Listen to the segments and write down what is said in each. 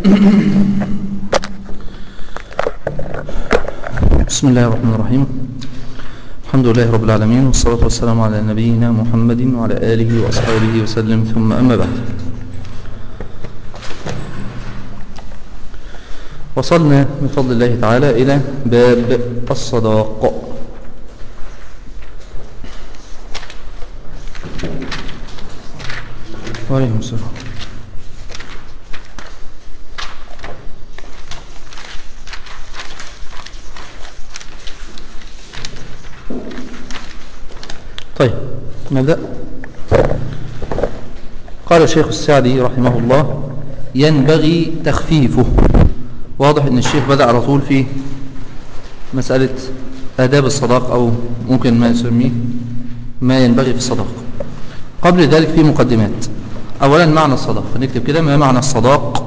بسم الله الرحمن الرحيم الحمد لله رب العالمين والصلاة والسلام على نبينا محمد وعلى آله وأصحابه وسلم ثم أما بعد وصلنا بفضل الله تعالى إلى باب الصداق وعليكم السلام طيب نبدأ قال الشيخ السعدي رحمه الله ينبغي تخفيفه واضح ان الشيخ بدأ على طول في مسألة آداب الصداق أو ممكن ما يسميه ما ينبغي في الصداق قبل ذلك في مقدمات أولا معنى الصداق نكتب كده ما معنى الصداق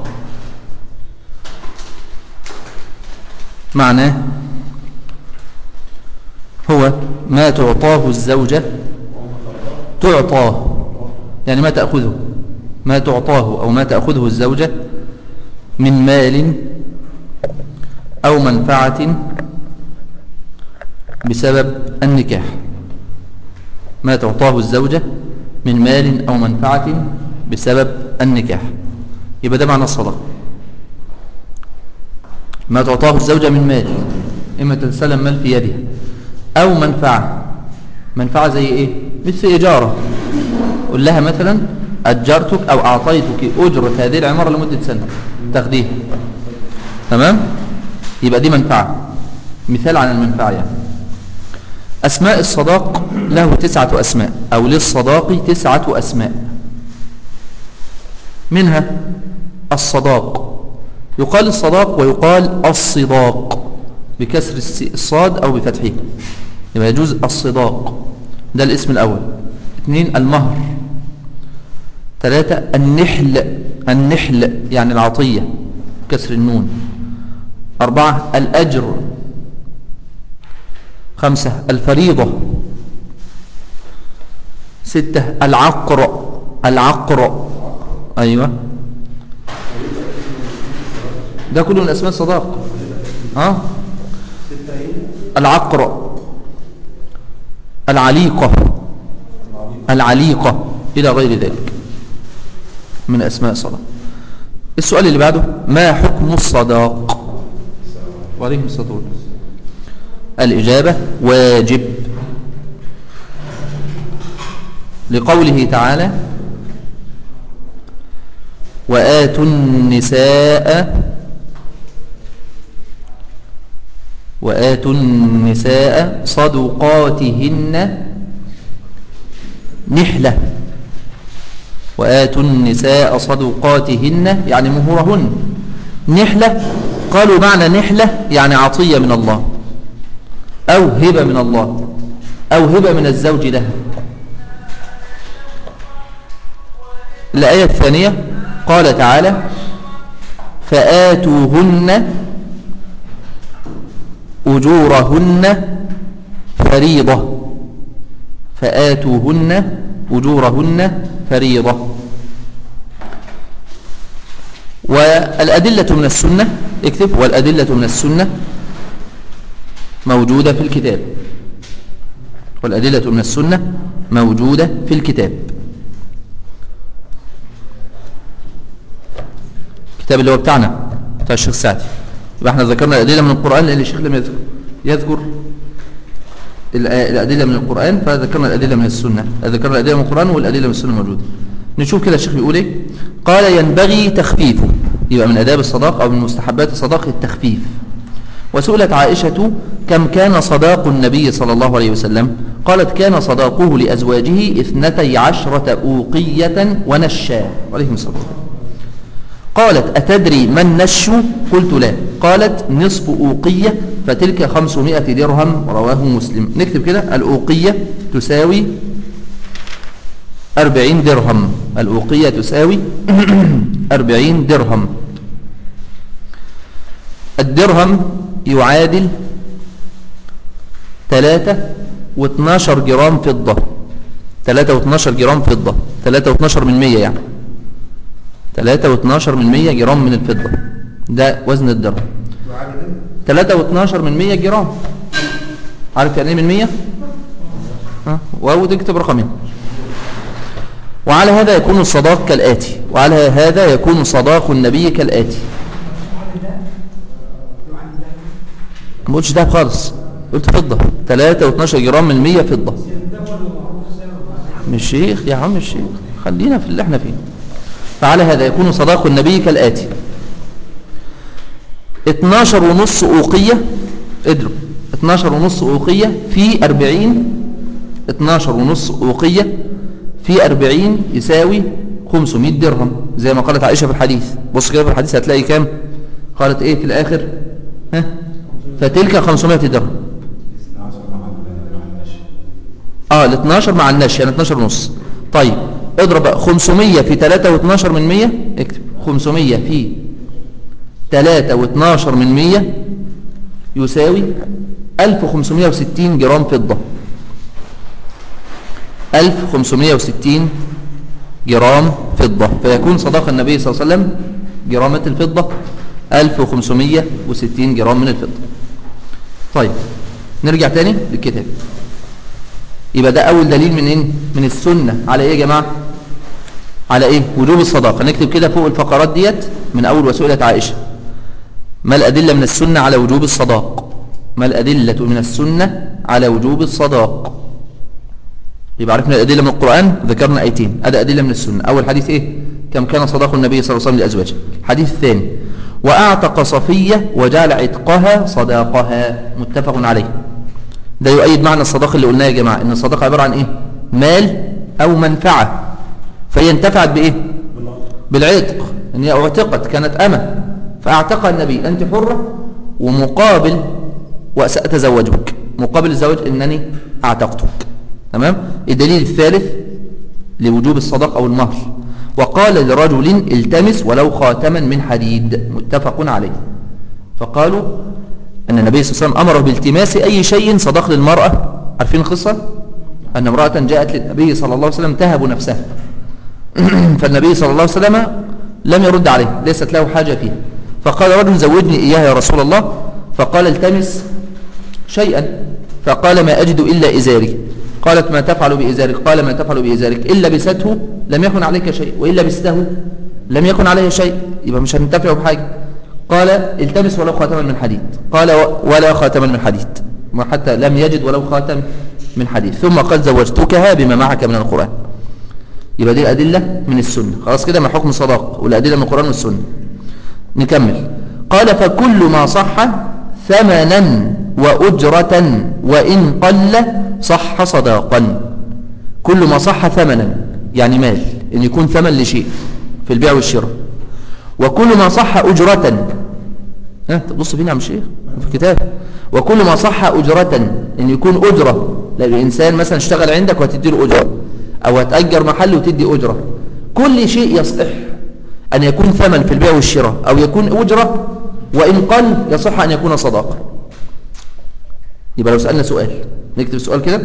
معناه هو ما تعطاه الزوجة تعطاه يعني ما تأخذه ما تعطاه أو ما تأخذه الزوجة من مال أو منفعة بسبب النكاح ما تعطاه الزوجة من مال أو منفعة بسبب النكاح يبقى ده معنى الصدقة ما تعطاه الزوجة من مال إما تتسلم مال في يدها أو منفعة منفعة زي إيه مثل إجارة قل لها مثلا أجرتك أو أعطيتك أجرة هذه العمارة لمدة سنة تاخديها تمام يبقى دي منفعة مثال عن المنفعة يعني أسماء الصداق له تسعة أسماء أو للصداق تسعة أسماء منها الصداق يقال الصداق ويقال الصداق بكسر الصاد أو بفتحه يبقى يجوز الصداق ده الاسم الأول اثنين المهر ثلاثة النحل النحل يعني العطية كسر النون أربعة الأجر خمسة الفريضة ستة العقر العقر أيوة ده كله من أسماء الصداق ها العقر العليقة العليقة إلى غير ذلك من أسماء الصداق السؤال اللي بعده ما حكم الصداق وعليهم الصلاة الإجابة واجب لقوله تعالى وآتوا النساء وآتوا النساء صدقاتهن نحلة وآتوا النساء صدقاتهن يعني مهورهن نحلة قالوا معنى نحلة يعني عطية من الله أو هبة من الله أو هبة من الزوج لها الآية الثانية قال تعالى فآتوهن أجورهن فريضة فآتوهن أجورهن فريضة والأدلة من السنة اكتب والأدلة من السنة موجودة في الكتاب والأدلة من السنة موجودة في الكتاب الكتاب اللي هو بتاعنا بتاع الشيخ سعدي يبقى احنا ذكرنا الأدلة من القرآن لأن الشيخ لم يذكر يذكر الأدلة من القرآن فذكرنا الأدلة من السنة ذكرنا الأدلة من القرآن والأدلة من السنة موجودة نشوف كده الشيخ بيقول ايه قال ينبغي تخفيفه يبقى من أداب الصداق أو من مستحبات الصداق التخفيف وسئلت عائشة كم كان صداق النبي صلى الله عليه وسلم قالت كان صداقه لأزواجه اثنتي عشرة أوقية ونشا عليهم الصلاة قالت أتدري ما النش قلت لا قالت نصف أوقية فتلك خمسمائة درهم رواه مسلم نكتب كده الأوقية تساوي أربعين درهم الأوقية تساوي أربعين درهم الدرهم يعادل ثلاثة واثناشر جرام فضة ثلاثة واثناشر جرام فضة ثلاثة واثناشر من مية يعني 3 و12 من 100 جرام من الفضة ده وزن الدرهم 3 و12 من 100 جرام عارف يعني ايه من 100 ها واو تكتب رقمين وعلى هذا يكون الصداق كالآتي وعلى هذا يكون صداق النبي كالآتي ما قلتش ده خالص قلت فضة 3 و12 جرام من 100 فضة مش شيخ يا عم الشيخ خلينا في اللي احنا فيه فعلى هذا يكون صداق النبي كالآتي 12 ونص أوقية اضرب 12 ونص أوقية في 40 12 ونص أوقية في 40 يساوي 500 درهم زي ما قالت عائشة في الحديث بص كده في الحديث هتلاقي كام قالت ايه في الآخر ها فتلك 500 درهم اه ال 12 مع النشي يعني 12 ونص طيب اضرب بقى 500 في 3 و12 من 100 اكتب 500 في 3 و12 من 100 يساوي 1560 جرام فضة 1560 جرام فضة فيكون صداق النبي صلى الله عليه وسلم جرامة الفضة 1560 جرام من الفضة طيب نرجع تاني للكتاب يبقى ده أول دليل من إيه؟ من السنة على إيه يا جماعة على إيه وجوب الصداقة نكتب كده فوق الفقرات ديت من أول وسئلة عائشة ما الأدلة من السنة على وجوب الصداق ما الأدلة من السنة على وجوب الصداق يبقى عرفنا الأدلة من القرآن ذكرنا آيتين هذا أدلة من السنة أول حديث إيه كم كان صداق النبي صلى الله عليه وسلم لأزواجه الحديث الثاني وأعتق صفية وجعل عتقها صداقها متفق عليه ده يؤيد معنى الصداق اللي قلناه يا جماعة إن الصداق عبارة عن إيه مال أو منفعة فهي انتفعت بإيه بالعتق إن هي اعتقت كانت أمة فأعتقها النبي أنت حرة ومقابل وسأتزوجك مقابل الزواج إنني أعتقتك تمام الدليل الثالث لوجوب الصداق أو المهر وقال لرجل التمس ولو خاتما من حديد متفق عليه فقالوا أن النبي صلى الله عليه وسلم أمره بالتماس أي شيء صدق للمرأة عارفين القصة أن امرأة جاءت للنبي صلى الله عليه وسلم تهب نفسها فالنبي صلى الله عليه وسلم لم يرد عليه ليست له حاجة فيها فقال رجل زودني إياها يا رسول الله فقال التمس شيئا فقال ما أجد إلا إزاري قالت ما تفعل بإزارك قال ما تفعل بإزارك إن لبسته لم يكن عليك شيء وإن لبسته لم يكن عليه شيء يبقى مش هننتفع بحاجة قال التمس ولو خاتما من حديد قال ولا خاتما من حديد وحتى لم يجد ولو خاتم من حديد ثم قال زوجتكها بما معك من القرآن يبقى دي الأدلة من السنة خلاص كده ما حكم الصداق والأدلة من القرآن والسنة نكمل قال فكل ما صح ثمنا وأجرة وإن قل صح صداقا كل ما صح ثمنا يعني مال إن يكون ثمن لشيء في البيع والشراء وكل ما صح أجرة ها تبص فينا عم شيخ في الكتاب وكل ما صح أجرة إن يكون أجرة لأن الإنسان مثلا اشتغل عندك وهتدي له أجرة أو هتأجر محل وتدي أجرة كل شيء يصح أن يكون ثمن في البيع والشراء أو يكون أجرة وإن قل يصح أن يكون صداقة يبقى لو سألنا سؤال نكتب السؤال كده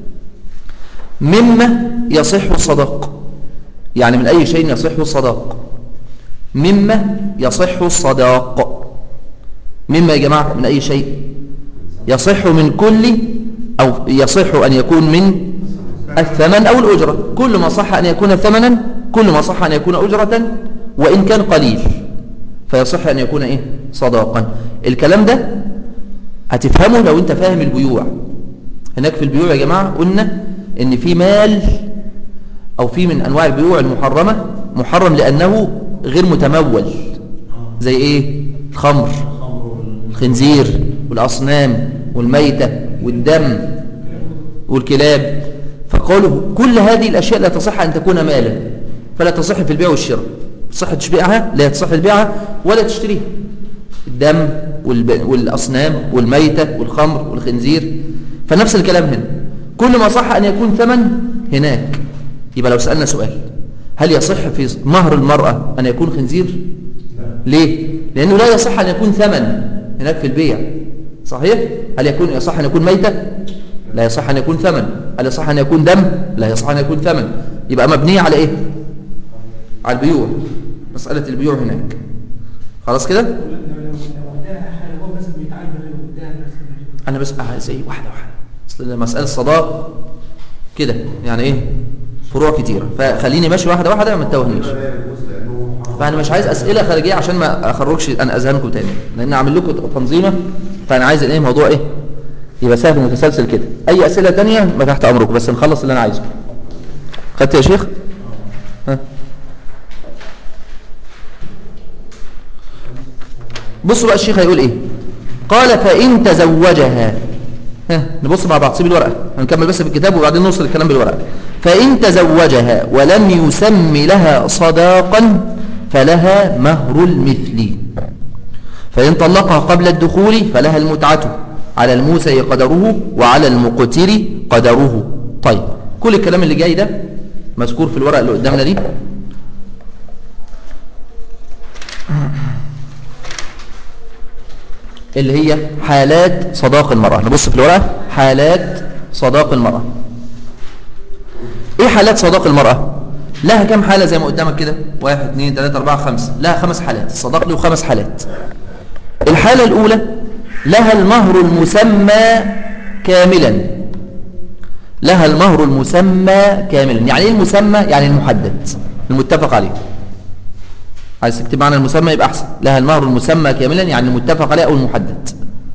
مما يصح الصداق يعني من أي شيء يصح الصداق مما يصح الصداق مما يا جماعة من أي شيء يصح من كل أو يصح أن يكون من الثمن أو الأجرة كل ما صح أن يكون ثمنا كل ما صح أن يكون أجرة وإن كان قليل فيصح أن يكون إيه صداقا الكلام ده هتفهمه لو أنت فاهم البيوع هناك في البيوع يا جماعة قلنا إن في مال أو في من أنواع البيوع المحرمة محرم لأنه غير متمول زي إيه الخمر الخنزير والأصنام والميتة والدم والكلاب فقالوا كل هذه الأشياء لا تصح أن تكون مالا فلا تصح في البيع والشراء تصح تشبيعها لا تصح البيعها ولا تشتريها الدم والأصنام والميتة والخمر والخنزير فنفس الكلام هنا كل ما صح أن يكون ثمن هناك يبقى لو سألنا سؤال هل يصح في مهر المرأة أن يكون خنزير ليه لأنه لا يصح أن يكون ثمن هناك في البيع صحيح هل يكون يصح أن يكون ميتة لا يصح أن يكون ثمن هل يصح أن يكون دم لا يصح أن يكون ثمن يبقى مبنية على إيه على البيوع مسألة البيوع هناك خلاص كده انا بس عايز ايه واحدة واحدة اصل مسألة الصداق كده يعني ايه فروع كتيرة فخليني ماشي واحدة واحدة ما تتوهنيش فانا مش عايز اسئلة خارجية عشان ما اخرجش انا اذهانكم تاني لان اعمل لكم تنظيمة فانا عايز الايه موضوع ايه يبقى سهل متسلسل كده اي اسئلة تانية ما تحت امركم بس نخلص اللي انا عايزه خدت يا شيخ ها بصوا بقى الشيخ هيقول ايه قال فإن تزوجها ها نبص مع بعض سيب الورقة هنكمل بس في الكتاب وبعدين نوصل الكلام بالورقة فإن تزوجها ولم يسم لها صداقا فلها مهر المثل فإن طلقها قبل الدخول فلها المتعة على الموسى قدره وعلى المقتر قدره طيب كل الكلام اللي جاي ده مذكور في الورقة اللي قدامنا دي اللي هي حالات صداق المرأة نبص في الورقة حالات صداق المرأة ايه حالات صداق المرأة لها كم حالة زي ما قدامك كده واحد اثنين ثلاثة اربعة خمسة لها خمس حالات الصداق له خمس حالات الحالة الاولى لها المهر المسمى كاملا لها المهر المسمى كاملا يعني ايه المسمى يعني المحدد المتفق عليه عايز تكتب معنى المسمى يبقى احسن لها المهر المسمى كاملا يعني المتفق عليه او المحدد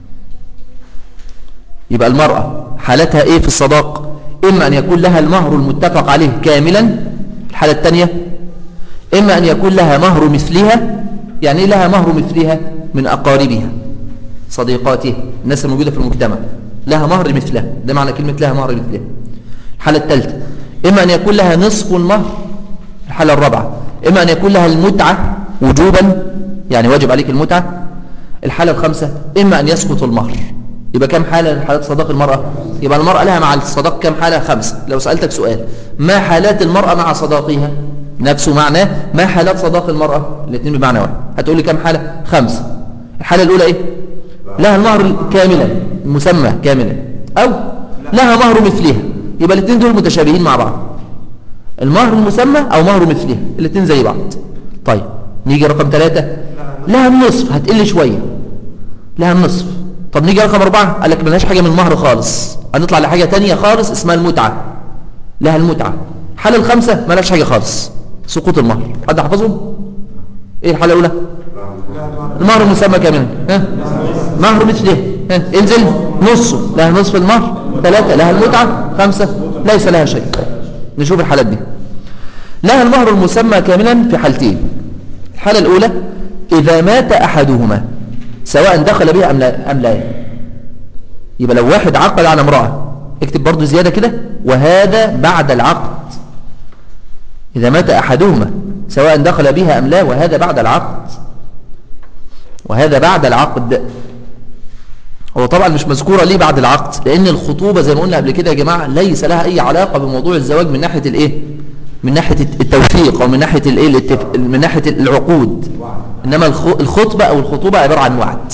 يبقى المرأة حالتها ايه في الصداق اما ان يكون لها المهر المتفق عليه كاملا الحالة الثانية اما ان يكون لها مهر مثلها يعني ايه لها مهر مثلها من اقاربها صديقاتها الناس الموجودة في المجتمع لها مهر مثلها ده معنى كلمة لها مهر مثلها الحالة الثالثة إما أن يكون لها نصف المهر الحالة الرابعة إما أن يكون لها المتعة وجوبا يعني واجب عليك المتعة الحالة الخامسة إما أن يسقط المهر يبقى كم حالة حالات صداق المرأة يبقى المرأة لها مع الصداق كم حالة خمسة لو سألتك سؤال ما حالات المرأة مع صداقها نفسه معناه ما حالات صداق المرأة الاثنين بمعنى واحد هتقول لي كم حالة خمسة الحالة الأولى إيه لها المهر كاملا المسمى كاملا أو لها مهر مثلها يبقى الاثنين دول متشابهين مع بعض المهر المسمى أو مهر مثلها الاثنين زي بعض طيب نيجي رقم ثلاثة لها النصف هتقل شوية لها النصف طب نيجي رقم أربعة قال لك ملهاش حاجة من المهر خالص هنطلع لحاجة تانية خالص اسمها المتعة لها المتعة الحالة الخامسة ملهاش حاجة خالص سقوط المهر حد حفظهم ايه الحالة الأولى المهر المسمى كاملا ها مهر مثله ها انزل نصه لها نصف المهر ثلاثة لها المتعة خمسة ليس لها شيء نشوف الحالات دي لها المهر المسمى كاملا في حالتين الحالة الأولى إذا مات أحدهما سواء دخل بها أم لا, أم لا يبقى لو واحد عقد على امرأة اكتب برضو زيادة كده وهذا بعد العقد إذا مات أحدهما سواء دخل بها أم لا وهذا بعد العقد وهذا بعد العقد هو طبعا مش مذكورة ليه بعد العقد لأن الخطوبة زي ما قلنا قبل كده يا جماعة ليس لها أي علاقة بموضوع الزواج من ناحية الإيه من ناحية التوثيق أو من ناحية الإيه الاتف... من ناحية العقود إنما الخطبة أو الخطوبة عبارة عن وعد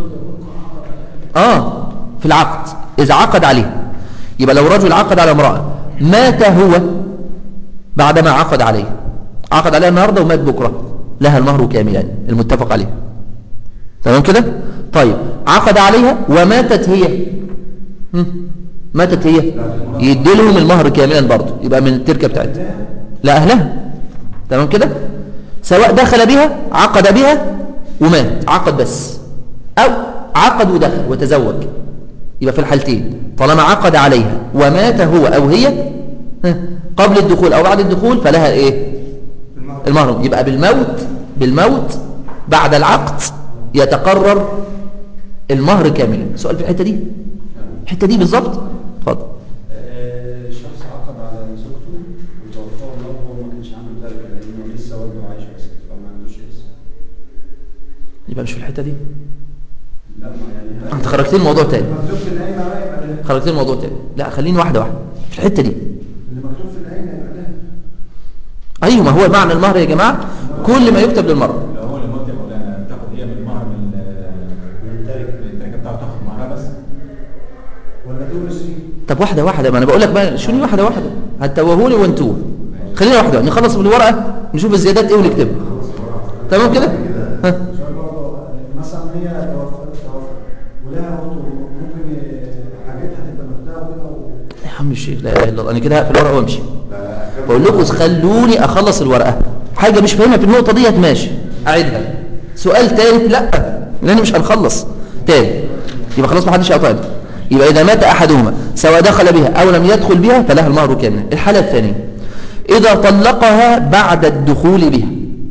آه في العقد إذا عقد عليه يبقى لو رجل عقد على امرأة مات هو بعدما عقد عليه عقد عليها النهاردة ومات بكرة لها المهر كاملا المتفق عليه تمام كده طيب عقد عليها وماتت هي ماتت هي يدي لهم المهر كاملا برضه يبقى من التركه بتاعتها لا اهلها تمام كده سواء دخل بها عقد بها ومات عقد بس او عقد ودخل وتزوج يبقى في الحالتين طالما عقد عليها ومات هو او هي قبل الدخول او بعد الدخول فلها ايه المهر يبقى بالموت بالموت بعد العقد يتقرر المهر كاملا سؤال في الحته دي الحته دي بالظبط اتفضل شخص عقد على زوجته وتوفاه الله وهو ما كانش عنده ذلك لانه لسه والده عايش بس فما عندوش اسم يبقى مش في الحته دي لا ما يعني انت خرجتني الموضوع تاني مكتوب في العين بقى يبقى ده خرجتني الموضوع تاني لا خليني واحده واحده في الحته دي اللي مكتوب في العين يبقى ده ايوه ما هو معنى المهر يا جماعه كل ما يكتب للمرأة لو هو اللي موت يا مولانا بتاخد هي من المهر من من التركه من التركه بتاعته تاخد معاها بس ولا تورث فيه طب واحده واحده ما انا بقول لك بقى شنو واحده واحده هتوهوني وانتوه خلينا واحده نخلص بالورقه نشوف الزيادات ايه ونكتبها تمام كده ها سؤال برضه مثلا هي توفت توفت ولها برضه ممكن حاجتها تبقى مفتاحه كده و- يا عم الشيخ لا اله الا الله انا كده هقفل الورقه وامشي بقول لكم خلوني اخلص الورقه حاجه مش فاهمها في النقطه ديت ماشي اعيدها سؤال ثالث لا لان مش هنخلص تاني يبقى خلاص ما حدش يقطعني يبقى اذا مات احدهما سواء دخل بها او لم يدخل بها فلها المهر كاملا الحاله الثانيه اذا طلقها بعد الدخول بها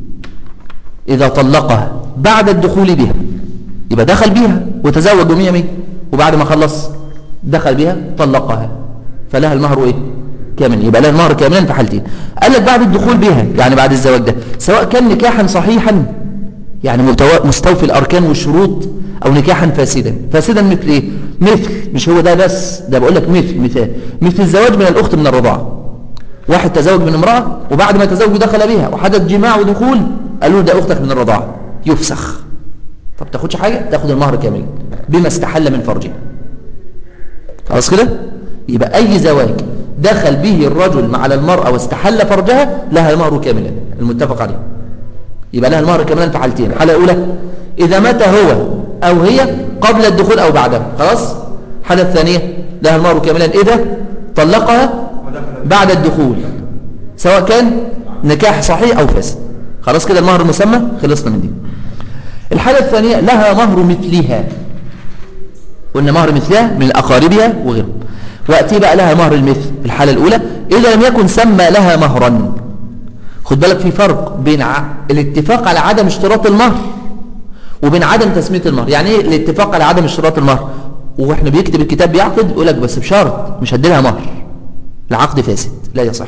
اذا طلقها بعد الدخول بها يبقى دخل بها وتزوج مية مية وبعد ما خلص دخل بها طلقها فلها المهر ايه كامل يبقى لها المهر كاملا في حالتين قال لك بعد الدخول بها يعني بعد الزواج ده سواء كان نكاحا صحيحا يعني متو- مستوفي الاركان والشروط او نكاحا فاسدا فاسدا مثل ايه مثل مش هو ده بس ده بقول لك مثل مثال مثل الزواج من الاخت من الرضاعه واحد تزوج من امراه وبعد ما تزوج دخل بها وحدث جماع ودخول قالوا له ده اختك من الرضاعه يفسخ طب تاخدش حاجه تاخد المهر كامل بما استحل من فرجه خلاص كده يبقى اي زواج دخل به الرجل مع المرأة واستحل فرجها لها المهر كاملا المتفق عليه يبقى لها المهر كاملا في حالتين الحالة الأولى إذا مات هو أو هي قبل الدخول أو بعده خلاص الحالة الثانية لها المهر كاملا إذا طلقها بعد الدخول سواء كان نكاح صحيح أو فاسد خلاص كده المهر المسمى خلصنا من دي الحالة الثانية لها مهر مثلها قلنا مهر مثلها من أقاربها وغيرهم وأتي بقى لها مهر المثل في الحالة الأولى إذا لم يكن سمى لها مهرا خد بالك في فرق بين ع... الاتفاق على عدم اشتراط المهر وبين عدم تسمية المهر يعني ايه الاتفاق على عدم اشتراط المهر واحنا بيكتب الكتاب بيعقد يقول لك بس بشرط مش هدي لها مهر العقد فاسد لا يصح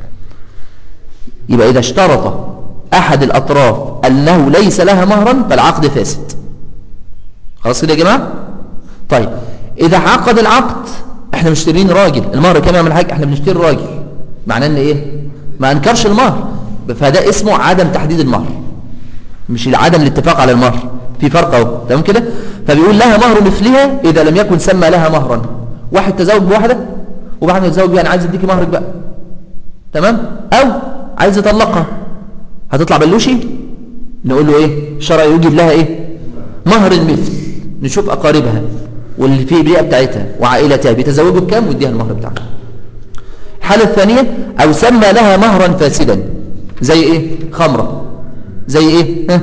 يبقى إذا اشترط أحد الأطراف أنه ليس لها مهرا فالعقد فاسد خلاص كده يا جماعة طيب إذا عقد العقد احنا مشترين راجل المهر كام يعمل حاجة احنا بنشتري راجل معناه ان ايه ما انكرش المهر فده اسمه عدم تحديد المهر مش عدم الاتفاق على المهر في فرق اهو تمام كده فبيقول لها مهر مثلها اذا لم يكن سمى لها مهرا واحد تزوج بواحده وبعد ما يتزوج بيها انا عايز اديكي مهرك بقى تمام او عايز يطلقها هتطلع بلوشي نقول له ايه الشرع يوجب لها ايه مهر المثل نشوف اقاربها واللي في البيئه بتاعتها وعائلتها بيتزوجوا بكام ويديها المهر بتاعها الحاله الثانيه او سمى لها مهرا فاسدا زي ايه خمره زي ايه ها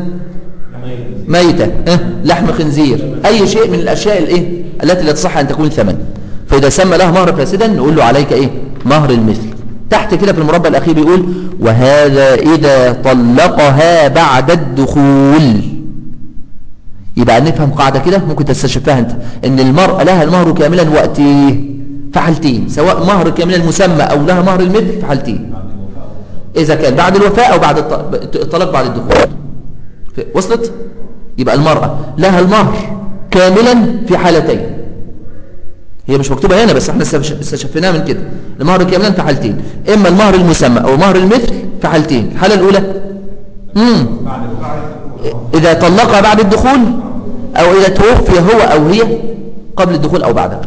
ميتة ها؟ لحم خنزير أي شيء من الأشياء الإيه؟ التي لا تصح أن تكون ثمن فإذا سمى له مهر فاسدا نقول له عليك إيه مهر المثل تحت كده في المربع الأخير بيقول وهذا إذا طلقها بعد الدخول يبقى نفهم قاعدة كده ممكن تستشفها أنت إن المرأة لها المهر كاملا وقت إيه؟ في حالتين سواء مهر كاملا مسمى أو لها مهر المثل في حالتين إذا كان بعد الوفاة أو بعد الط- الطلاق بعد الدخول وصلت يبقى المرأة لها المهر كاملا في حالتين هي مش مكتوبة هنا بس احنا استش- استشفيناها من كده المهر كاملا في حالتين اما المهر المسمى او مهر المثل في حالتين الحالة الاولى مم. اذا طلقها بعد الدخول او اذا توفي هو او هي قبل الدخول او بعده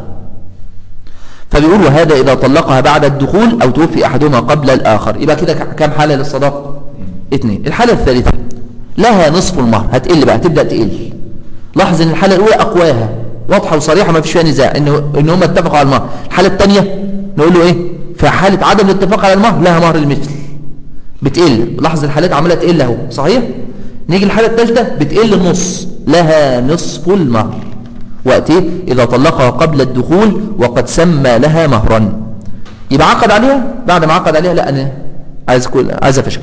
فبيقول وهذا اذا طلقها بعد الدخول او توفي احدهما قبل الاخر يبقى كده ك- كام حالة للصداق اثنين الحالة الثالثة لها نصف المهر هتقل بقى تبدأ تقل لاحظ ان الحالة الاولى اقواها واضحة وصريحة ما فيش فيها نزاع ان ان هم اتفقوا على المهر الحالة الثانية نقول له ايه في حالة عدم الاتفاق على المهر لها مهر المثل بتقل لاحظ الحالات عمالة تقل اهو صحيح نيجي الحالة الثالثة بتقل النص لها نصف المهر وقت ايه اذا طلقها قبل الدخول وقد سمى لها مهرا يبقى عقد عليها بعد ما عقد عليها لا انا عايز كل عايز افشكل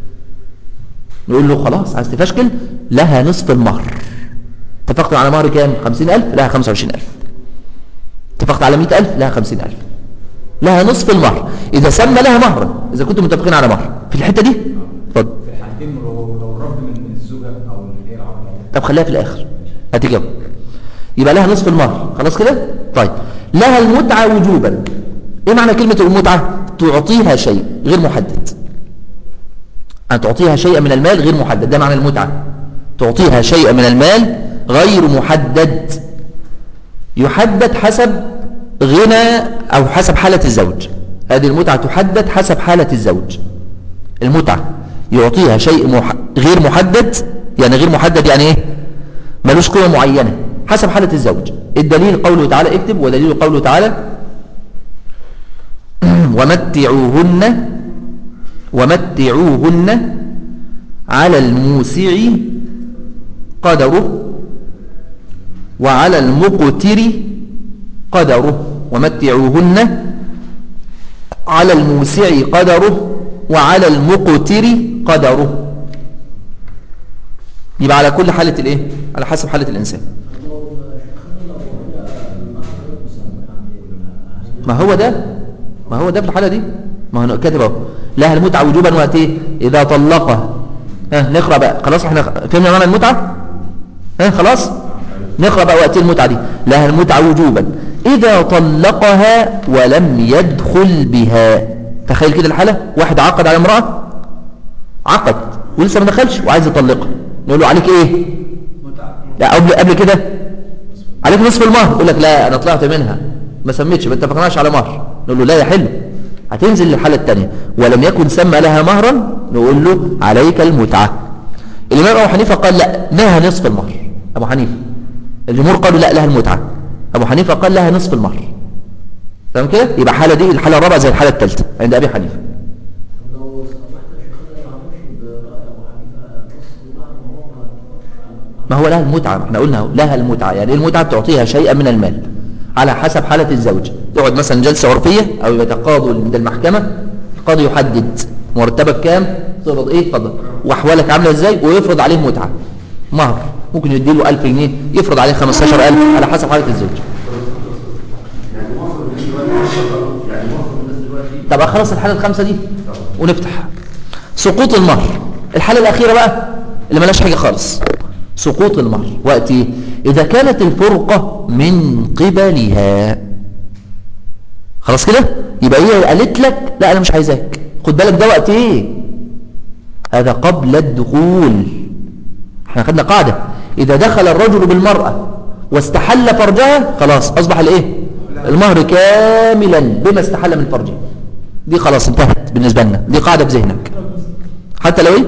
نقول له خلاص عايز تفشكل لها نصف المهر اتفقت على مهر كام 50000 لها 25000 اتفقت على 100000 لها 50000 لها نصف المهر إذا سمى لها مهرا إذا كنتم متفقين على مهر في الحتة دي اتفضل في الحالتين لو لو الرفض من الزوجة أو اللي هي العقد طب خليها في الآخر هتجاوب يبقى لها نصف المهر خلاص كده طيب لها المتعة وجوبا ايه معنى كلمة المتعة تعطيها شيء غير محدد أن تعطيها شيئا من المال غير محدد ده معنى المتعة تعطيها شيئا من المال غير محدد يحدد حسب غنى أو حسب حالة الزوج هذه المتعة تحدد حسب حالة الزوج المتعة يعطيها شيء مح... غير محدد يعني غير محدد يعني ايه ملوش قيمة معينة حسب حالة الزوج الدليل قوله تعالى اكتب ودليل قوله تعالى ومتعوهن ومتعوهن على الموسع قدره وعلى المقتر قدره ومتعوهن على الموسع قدره وعلى المقتر قدره يبقى على كل حالة الايه على حسب حالة الانسان ما هو ده ما هو ده في الحالة دي ما هو كاتب اهو لها المتعة وجوبا وقت ايه اذا طلقها ها نقرأ بقى خلاص احنا فهمنا معنى المتعة ها خلاص نقرأ بقى وقت المتعة دي لها المتعة وجوبا إذا طلقها ولم يدخل بها تخيل كده الحالة واحد عقد على امرأة عقد ولسه ما دخلش وعايز يطلقها نقول له عليك ايه لا قبل قبل كده عليك نصف المهر يقول لك لا انا طلعت منها ما سميتش ما اتفقناش على مهر نقول له لا يا حلو هتنزل للحالة الثانية ولم يكن سمى لها مهرا نقول له عليك المتعة الإمام أبو حنيفة قال لا لها نصف المهر أبو حنيفة الجمهور قالوا لا لها المتعة أبو حنيفة قال لها نصف المهر تمام كده يبقى الحالة دي الحالة الرابعة زي الحالة الثالثة عند أبي حنيفة لو صبحت شيخنا ما عملش برأي أبو حنيفة نص المعنى وهو ما اتفقش على ما هو لها المتعة احنا قلنا لها المتعة يعني إيه المتعة بتعطيها شيئا من المال على حسب حالة الزوج تقعد مثلا جلسة عرفية أو يتقاضوا عند المحكمة القاضي يحدد مرتبك كام تقبض ايه اتفضل واحوالك عامله ازاي ويفرض عليه متعه مهر ممكن يديله 1000 جنيه يفرض عليه 15000 على حسب حاله الزوج يعني معظم الناس دلوقتي يعني معظم الناس دلوقتي طب اخلص الحاله الخامسه دي ونفتح سقوط المهر الحاله الاخيره بقى اللي ملاش حاجه خالص سقوط المهر وقت ايه اذا كانت الفرقه من قبلها خلاص كده يبقى هي قالت لك لا انا مش عايزاك خد بالك ده وقت ايه هذا قبل الدخول احنا خدنا قاعده اذا دخل الرجل بالمراه واستحل فرجها خلاص اصبح الايه المهر كاملا بما استحل من فرجه دي خلاص انتهت بالنسبه لنا دي قاعده في ذهنك حتى لو ايه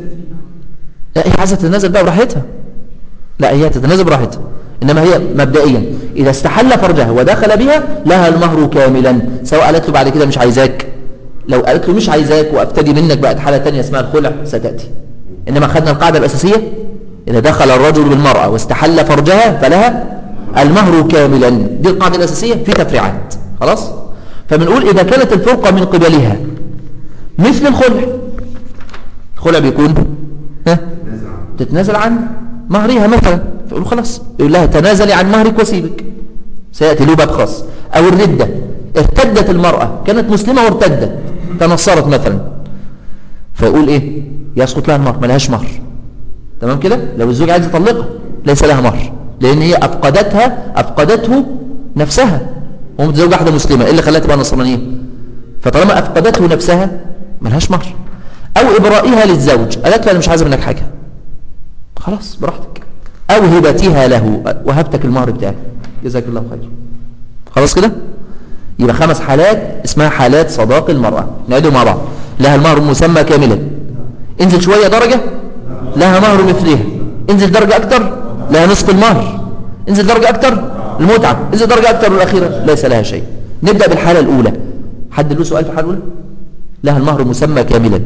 لا هي عايزه تتنازل بقى براحتها لا هي تتنازل براحتها انما هي مبدئيا اذا استحل فرجها ودخل بها لها المهر كاملا سواء قالت له بعد كده مش عايزاك لو قالت له مش عايزاك وابتدي منك بقى حاله ثانيه اسمها الخلع ستاتي انما خدنا القاعده الاساسيه اذا دخل الرجل بالمراه واستحل فرجها فلها المهر كاملا دي القاعده الاساسيه في تفريعات خلاص فبنقول اذا كانت الفرقه من قبلها مثل الخلع الخلع بيكون ها تتنازل عن مهرها مثلا فيقول خلاص يقول لها تنازلي عن مهرك وسيبك سيأتي له باب خاص أو الردة ارتدت المرأة كانت مسلمة وارتدت تنصرت مثلا فيقول ايه يسقط لها المهر ما لهاش مهر تمام كده لو الزوج عايز يطلقها ليس لها مهر لان هي افقدتها افقدته نفسها وهو متزوج واحده مسلمه ايه اللي خلاها تبقى نصرانيه فطالما افقدته نفسها ما لهاش مهر او ابرائها للزوج قالت له انا مش عايزه منك حاجه خلاص براحتك او هبتها له وهبتك المهر بتاعك جزاك الله خير خلاص كده يبقى خمس حالات اسمها حالات صداق المرأة نعيدهم مع بعض لها المهر مسمى كاملا انزل شوية درجة لها مهر مثلها انزل درجة أكتر لها نصف المهر انزل درجة أكتر المتعة انزل درجة أكتر والأخيرة ليس لها شيء نبدأ بالحالة الأولى حد له سؤال في الحالة الأولى لها المهر مسمى كاملا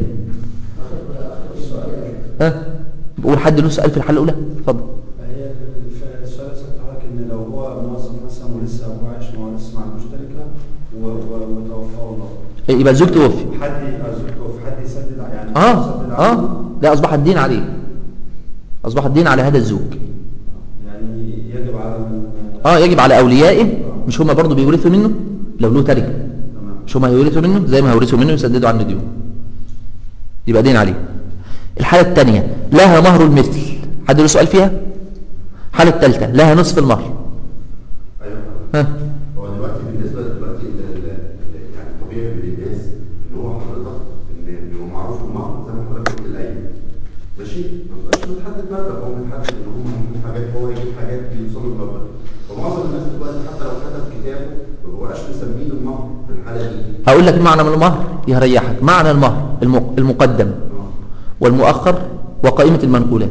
ها بقول حد له سؤال في الحالة الأولى اتفضل هي السؤال سألت حضرتك ان لو هو موظف مثلا ولسه هو عايش ما هو لسه ما عندوش شركه و- و- وتوفاه الله يبقى الزوج توفي حد ارزقه في حد يسدد ع- يعني اه يسدد عنه؟ اه لا أصبح الدين عليه أصبح الدين على هذا الزوج يعني يجب على من اه يجب على أوليائه مش هم برضو بيورثوا منه لو له تركة تمام مش هم هيورثوا منه زي ما هيورثوا منه يسددوا عنه ديون يبقى دين عليه الحالة الثانية لها مهر المثل حد له سؤال فيها الحالة الثالثة لها نصف المهر ايوه ها هو دلوقتي بالنسبه دلوقتي ل- ل- ل- يعني طبيعي للناس ان هو حضرتك ان بيبقى معروف المهر زي ما حضرتك قلت الايام ماشي ما بقاش متحدد مبلغ هو متحدد ان هم ممكن حاجات هو يجيب حاجات بيوصلوا المبلغ فمعظم الناس دلوقتي حتى لو كتب كتابه ما بيبقاش مسمين المهر في الحاله دي هقول لك معنى من المهر يريحك معنى المهر الم- المقدم والمؤخر وقائمة المنقولات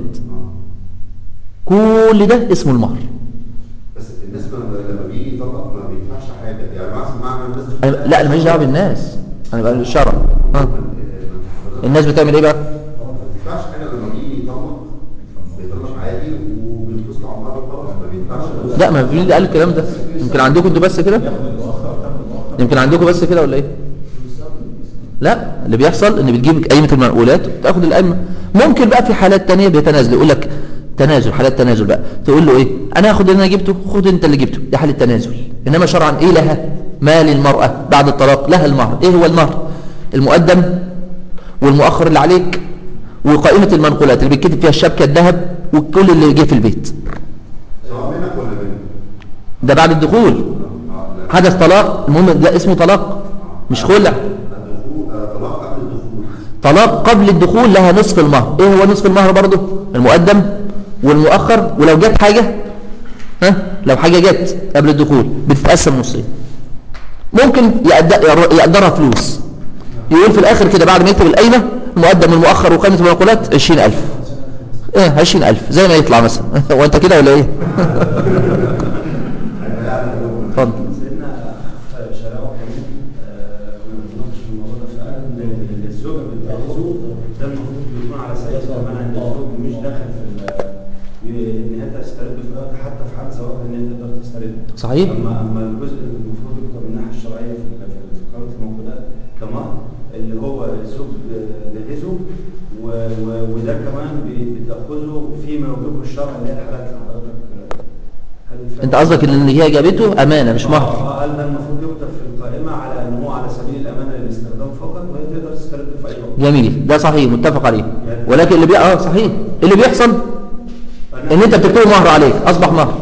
كل ده اسمه المهر بس الناس لما لما بيجي يطلق ما بيدفعش حاجه يعني مثلا معنى الناس أنا لا انا ماليش دعوه بالناس انا بقى الشرع ها. الناس بتعمل ايه بقى ما بيدفعش حاجه لما بيجي يطلق بيطلق عادي وبيفلوس له عمال وخلاص ما بيدفعش لا ما مين اللي قال الكلام ده يمكن عندكم انتوا بس كده يمكن عندكم بس كده ولا ايه لا اللي بيحصل ان بتجيب قائمه المنقولات وتاخد القائمه ممكن بقى في حالات تانية بيتنازل يقول لك تنازل حالات تنازل بقى تقول له ايه انا هاخد اللي انا جبته خد انت اللي جبته دي حاله تنازل انما شرعا ايه لها ما للمراه بعد الطلاق لها المهر ايه هو المهر المقدم والمؤخر اللي عليك وقائمه المنقولات اللي بيتكتب فيها الشبكه الذهب وكل اللي جه في البيت سواء منك ولا منك ده بعد الدخول اه لا حدث طلاق المهم ده اسمه طلاق مش خلع الدخول آه، طلاق قبل الدخول طلاق قبل الدخول لها نصف المهر ايه هو نصف المهر برضه المقدم والمؤخر ولو جت حاجة ها لو حاجة جت قبل الدخول بتتقسم نصين ممكن يقد- يقدرها فلوس يقول في الاخر كده بعد ما يكتب القايمة المقدم والمؤخر وقائمة المنقولات 20000 ايه 20000 زي ما يطلع مثلا هو انت كده ولا ايه اتفضل سيدنا شراء وحميد كنا بنتناقش في الموضوع ده فقال ان الزوجه بتاخذه ده المفروض بيكون على سبيل الامان عند الزوج مش داخل في ال- ان هي تسترد في الوقت حتى في حال زواج ان هي تقدر تسترد صحيح. اما اما الجزء اللي المفروض يكون من الناحيه الشرعيه في ال- في قائمه الموجودات كمان اللي هو الزوج جهزه و- و- وده كمان بي- بتاخذه فيما يوجبه الشرع اللي هي الحالات اللي حضرتك هل الفرق- انت قصدك ان هي جابته امانة مش مهر آه، قال ده المفروض يكتب في القائمة على ان هو على سبيل الأمانة للاستخدام فقط وهي تقدر تسترد في أي وقت. جميل ده صحيح متفق عليه ولكن اللي بي... اه صحيح اللي بيحصل ان انت بتكتبه مهر عليك اصبح مهر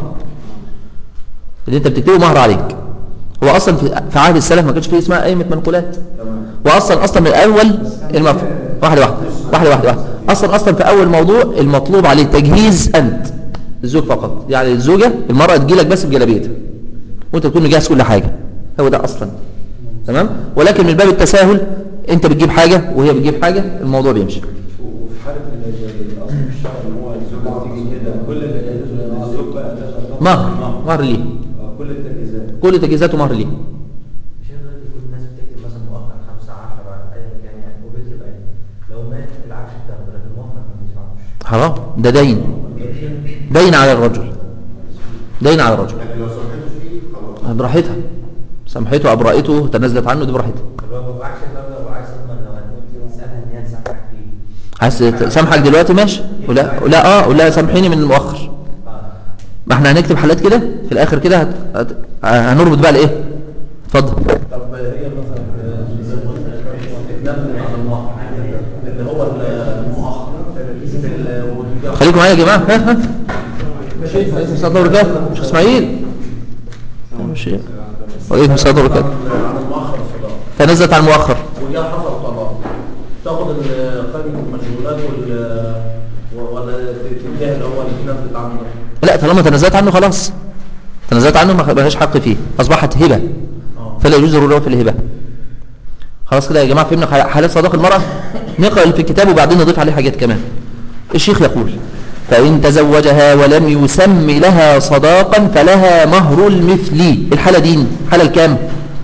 اللي انت بتكتبه مهر عليك هو اصلا في في عهد السلف ما كانش فيه اسمها قائمه منقولات تمام واصلا اصلا من الاول المف... واحده واحده واحده واحده واحده اصلا اصلا في اول موضوع المطلوب عليه تجهيز انت الزوج فقط يعني الزوجه المراه تجيلك بس بجلابيتها وانت تكون مجهز كل حاجه هو ده اصلا تمام ولكن من باب التساهل انت بتجيب حاجه وهي بتجيب حاجه الموضوع بيمشي وفي حالة ال- ال- الأصل في الشرع ان هو الزوج بتيجي كده كل اللي جهزه الزوج بقى تقدر تاخد مهر مهر ليه آه، كل التجهيزات كل تجهيزاته مهر ليه مش دلوقتي كل الناس بتكتب مثلا مؤخر 5 10 ايا كان يعني وبيكتب اي لو مات العكس بتاخده لكن المؤخر ما بيدفعوش حرام ده دين دين على الرجل دين على الرجل لكن لو سمحت فيه خلاص براحتها سامحته ابرأته تنازلت عنه دي براحتها اللي هو بعكس المبلغ وعايز تضمن لو هتموت تسالها ان هي تسامحك فيه عايز تسامحك دلوقتي ماشي ولا لا اه ولا سامحيني من المؤخر اه ما احنا هنكتب حالات كده في الاخر كده هت... هت... هنربط بقى الايه اتفضل طب هي مثلا زي ما قلنا تتنبه على المؤخر اللي هو المؤخر في ال- والجو- خليكم معايا يا جماعه ها ها شيخ عليكم السلام ورحمه الله شيخ اسماعيل شيخ وعليكم السلام ورحمه الله على المؤخر الصداق تنزلت على المؤخر وجاء حصل طلاق تاخد ال- قائمة المشغولات وال ولا تتجاه اللي هو اللي اتنبت عنه ده؟ لا طالما تنازلت عنه خلاص تنازلت عنه ما لهاش حق فيه اصبحت هبه اه فلا يجوز الرجوع في الهبه خلاص كده يا جماعه فهمنا ح- حالات صداق المراه نقرا اللي في الكتاب وبعدين نضيف عليه حاجات كمان الشيخ يقول فإن تزوجها ولم يسم لها صداقا فلها مهر المثل الحالة دي الحالة الكام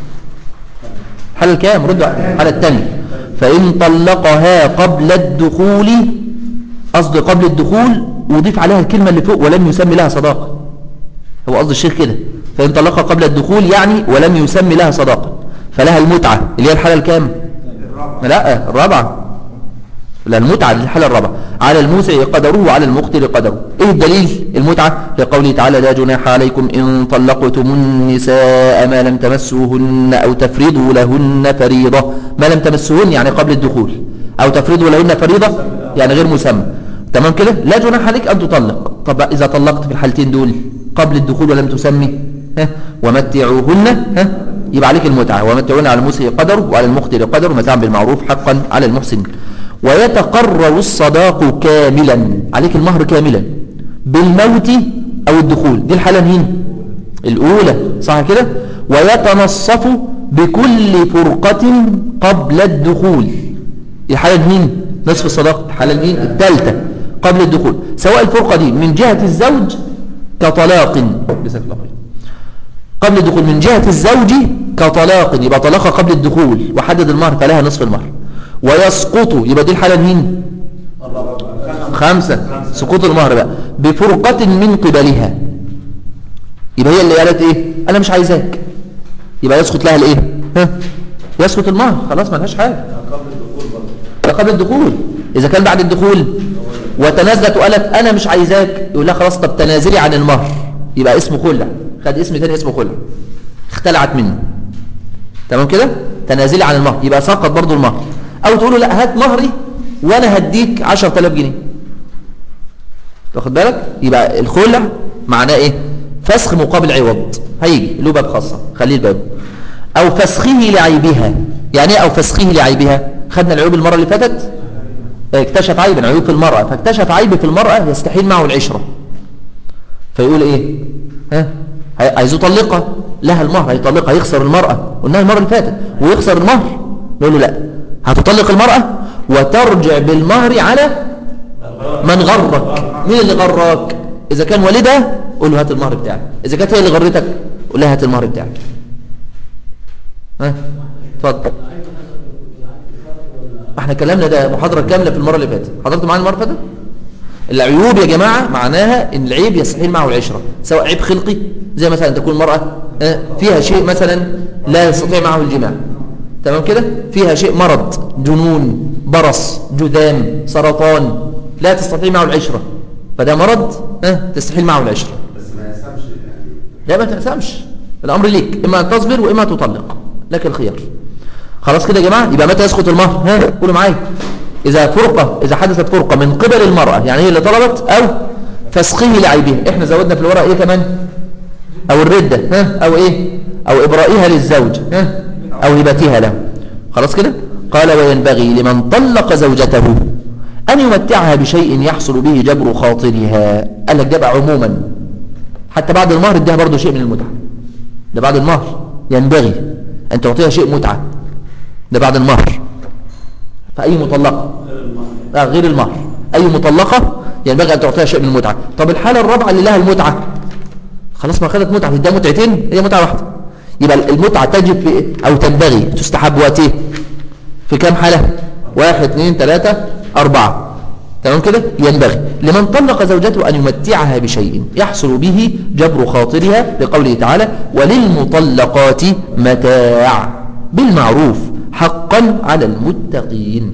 الحالة الكام ردوا على الحالة الثانية فإن طلقها قبل الدخول قصد قبل الدخول وضيف عليها الكلمة اللي فوق ولم يسمي لها صداقة هو قصد الشيخ كده فإن طلقها قبل الدخول يعني ولم يسمي لها صداقة فلها المتعة اللي هي الحالة الكام لا الرابعة لا المتعة دي الحالة الرابعة على الموسع قدره وعلى المقتر قدره ايه الدليل المتعة لقوله تعالى لا جناح عليكم ان طلقتم النساء ما لم تمسوهن او تفرضوا لهن فريضة ما لم تمسوهن يعني قبل الدخول او تفرضوا لهن فريضة يعني غير مسمى تمام كده لا جناح عليك ان تطلق طب اذا طلقت في الحالتين دول قبل الدخول ولم تسمي ها ومتعوهن ها يبقى عليك المتعة ومتعوهن على الموسع قدر وعلى المقتر قدر متاعا بالمعروف حقا على المحسن ويتقرر الصداق كاملا عليك المهر كاملا بالموت أو الدخول دي الحالة مين الأولى صح كده ويتنصف بكل فرقة قبل الدخول الحالة مين نصف الصداق الحالة مين الثالثة قبل الدخول سواء الفرقة دي من جهة الزوج كطلاق جزاك الله خير قبل الدخول من جهة الزوج كطلاق يبقى طلاقها قبل الدخول وحدد المهر فلها نصف المهر ويسقط يبقى دي الحالة مين خمسة سقوط المهر بقى بفرقة من قبلها يبقى هي اللي قالت ايه انا مش عايزاك يبقى يسقط لها الايه ها يسقط المهر خلاص ملهاش حاجه قبل الدخول برضه ده قبل الدخول اذا كان بعد الدخول وتنازلت وقالت انا مش عايزاك يقول لها خلاص طب تنازلي عن المهر يبقى اسمه خلع خد اسم تاني اسمه خلع اختلعت منه تمام كده تنازلي عن المهر يبقى سقط برضو المهر او تقول له لا هات مهري وانا هديك 10000 جنيه واخد بالك يبقى الخلع معناه ايه فسخ مقابل عوض هيجي له باب خاصه خليه الباب او فسخه لعيبها يعني ايه او فسخه لعيبها خدنا العيوب المره اللي فاتت اكتشف عيبا عيوب في المراه فاكتشف عيب في المراه يستحيل معه العشره فيقول ايه ها هي- عايز يطلقها لها المهر هيطلقها يخسر المراه قلناها المره اللي فاتت ويخسر المهر يقول له لا هتطلق المراه وترجع بالمهر على من غرك مين اللي غرك اذا كان والدها قول له هات المهر بتاعك اذا كانت هي اللي غرتك قول لها هات المهر بتاعك ها اتفضل احنا كلامنا ده محاضره كامله في المره اللي فاتت حضرت معانا المره اللي فاتت العيوب يا جماعه معناها ان العيب يستحيل معه العشره سواء عيب خلقي زي مثلا تكون المراه آه، فيها شيء مثلا لا يستطيع معه الجماع تمام كده فيها شيء مرض جنون برص جذام سرطان لا تستطيع معه العشره فده مرض آه، تستحيل معه العشره بس ما يسمش يعني لا ما تقسمش الامر ليك اما ان تصبر واما تطلق لك الخيار خلاص كده يا جماعه يبقى متى يسقط المهر ها قولوا معايا اذا فرقه اذا حدثت فرقه من قبل المراه يعني هي اللي طلبت او فسخه لعيبها احنا زودنا في الورق ايه كمان او الرده ها او ايه او ابرائها للزوج ها او هبتها له خلاص كده قال وينبغي لمن طلق زوجته ان يمتعها بشيء يحصل به جبر خاطرها قال لك ده بقى عموما حتى بعد المهر اديها برضه شيء من المتعة ده بعد المهر ينبغي أن تعطيها شيء متعة ده بعد المهر فأي مطلقة آه غير المهر أي مطلقة ينبغي أن تعطيها شيء من المتعة طب الحالة الرابعة اللي لها المتعة خلاص ما خدت متعة تديها متعتين هي متعة واحدة يبقى المتعة تجب في أو تنبغي تستحب وقتها في كام حالة واحد اثنين ثلاثة أربعة تمام كده ينبغي لمن طلق زوجته أن يمتعها بشيء يحصل به جبر خاطرها لقوله تعالى وللمطلقات متاع بالمعروف حقا على المتقين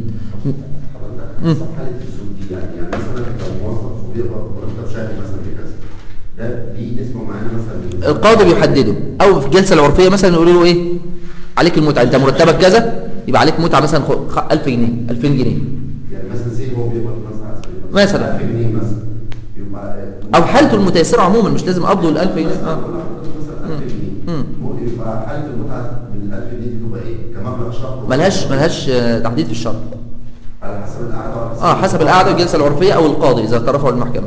حضرتك حسب حاله الزوج دي يعني يعني مثلا لو موظف وبيقبض مرتب شهري مثلا بكذا ده ليه اسمه معانا مثلا من- القاضي بيحدده أو في الجلسة العرفية مثلا يقولوا له إيه عليك المتعة أنت مرتبك كذا يبقى عليك متعة مثلا خ- خ- 1000 جنيه 2000 جنيه يعني مثلا زي هو بيقبض مثلا على سبيل المثال مثلا. 1000 جنيه مثلا يبقى أو حالته المتيسرة عموما مش لازم قبضه ال 1000 جنيه آه. مثلا 1000 جنيه مم. ممكن يبقى حاله المتعه من ال 1000 جنيه دي تبقى ايه؟ كمبلغ شهر ملهاش ملهاش آه، تحديد في الشرط على حسب القعده وعلى اه حسب القعده والجلسه العرفيه او القاضي اذا ترفعوا المحكمه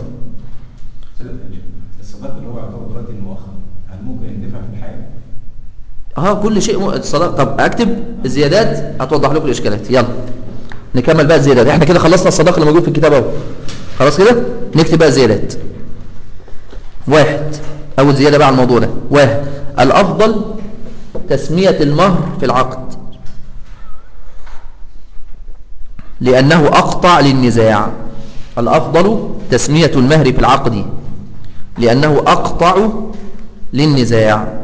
الصداق اللي هو يعتبر دلوقتي المؤخر هل ممكن يندفع في الحياه؟ اه كل شيء م... الصلاة طب اكتب الزيادات هتوضح لكم الاشكالات يلا نكمل بقى الزيادات احنا كده خلصنا الصداق اللي موجود في الكتاب اهو خلاص كده نكتب بقى الزيادات واحد اول زياده بقى على الموضوع ده واحد الافضل تسميه المهر في العقد لانه اقطع للنزاع الافضل تسميه المهر في العقد لانه اقطع للنزاع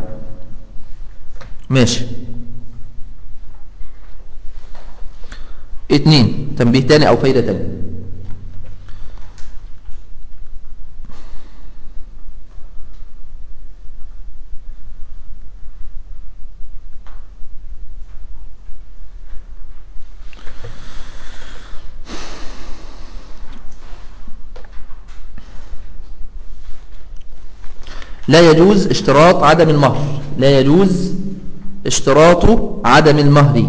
ماشي اتنين تنبيه تاني او فايدة تانية لا يجوز اشتراط عدم المهر لا يجوز اشتراط عدم المهر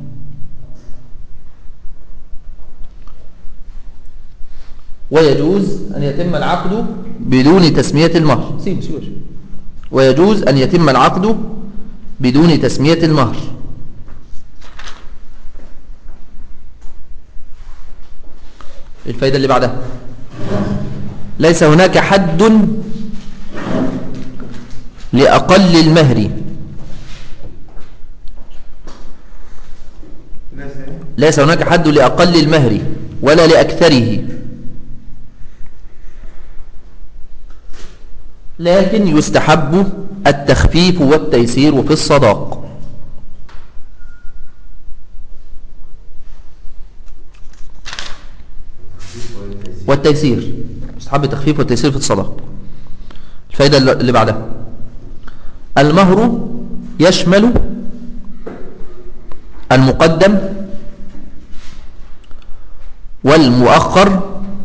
ويجوز أن يتم العقد بدون تسمية المهر سيب سيب سيب. ويجوز أن يتم العقد بدون تسمية المهر الفايدة اللي بعدها ليس هناك حد لأقل المهر ليس هناك حد لأقل المهر ولا لأكثره لكن يستحب التخفيف والتيسير في الصداق والتيسير يستحب التخفيف والتيسير في الصداق الفائدة اللي بعدها المهر يشمل المقدم والمؤخر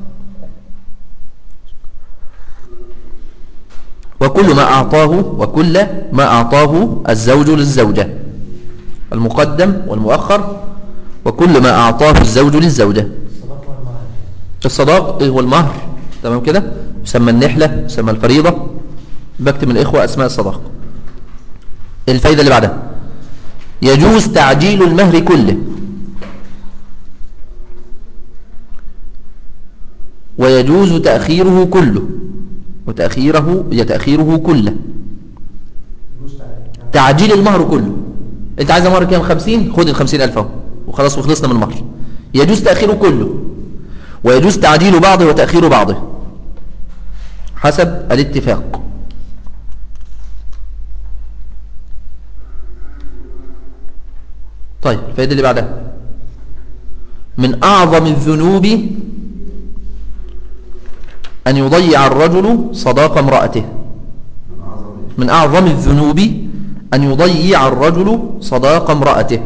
وكل ما أعطاه وكل ما أعطاه الزوج للزوجة المقدم والمؤخر وكل ما أعطاه الزوج للزوجة الصداق والمهر الصداق إيه هو المهر تمام كده يسمى النحلة يسمى الفريضة بكتب من الإخوة أسماء الصداق الفايدة اللي بعدها يجوز تعجيل المهر كله ويجوز تأخيره كله وتأخيره يتأخيره كله تعجيل المهر كله انت عايز مهر كام خمسين خد الخمسين ألف اهو وخلاص وخلصنا من المهر يجوز تأخيره كله ويجوز تعجيل بعضه وتأخير بعضه حسب الاتفاق طيب الفائدة اللي بعدها من أعظم الذنوب أن يضيع الرجل صداق امرأته من أعظم من أعظم الذنوب أن يضيع الرجل صداق امرأته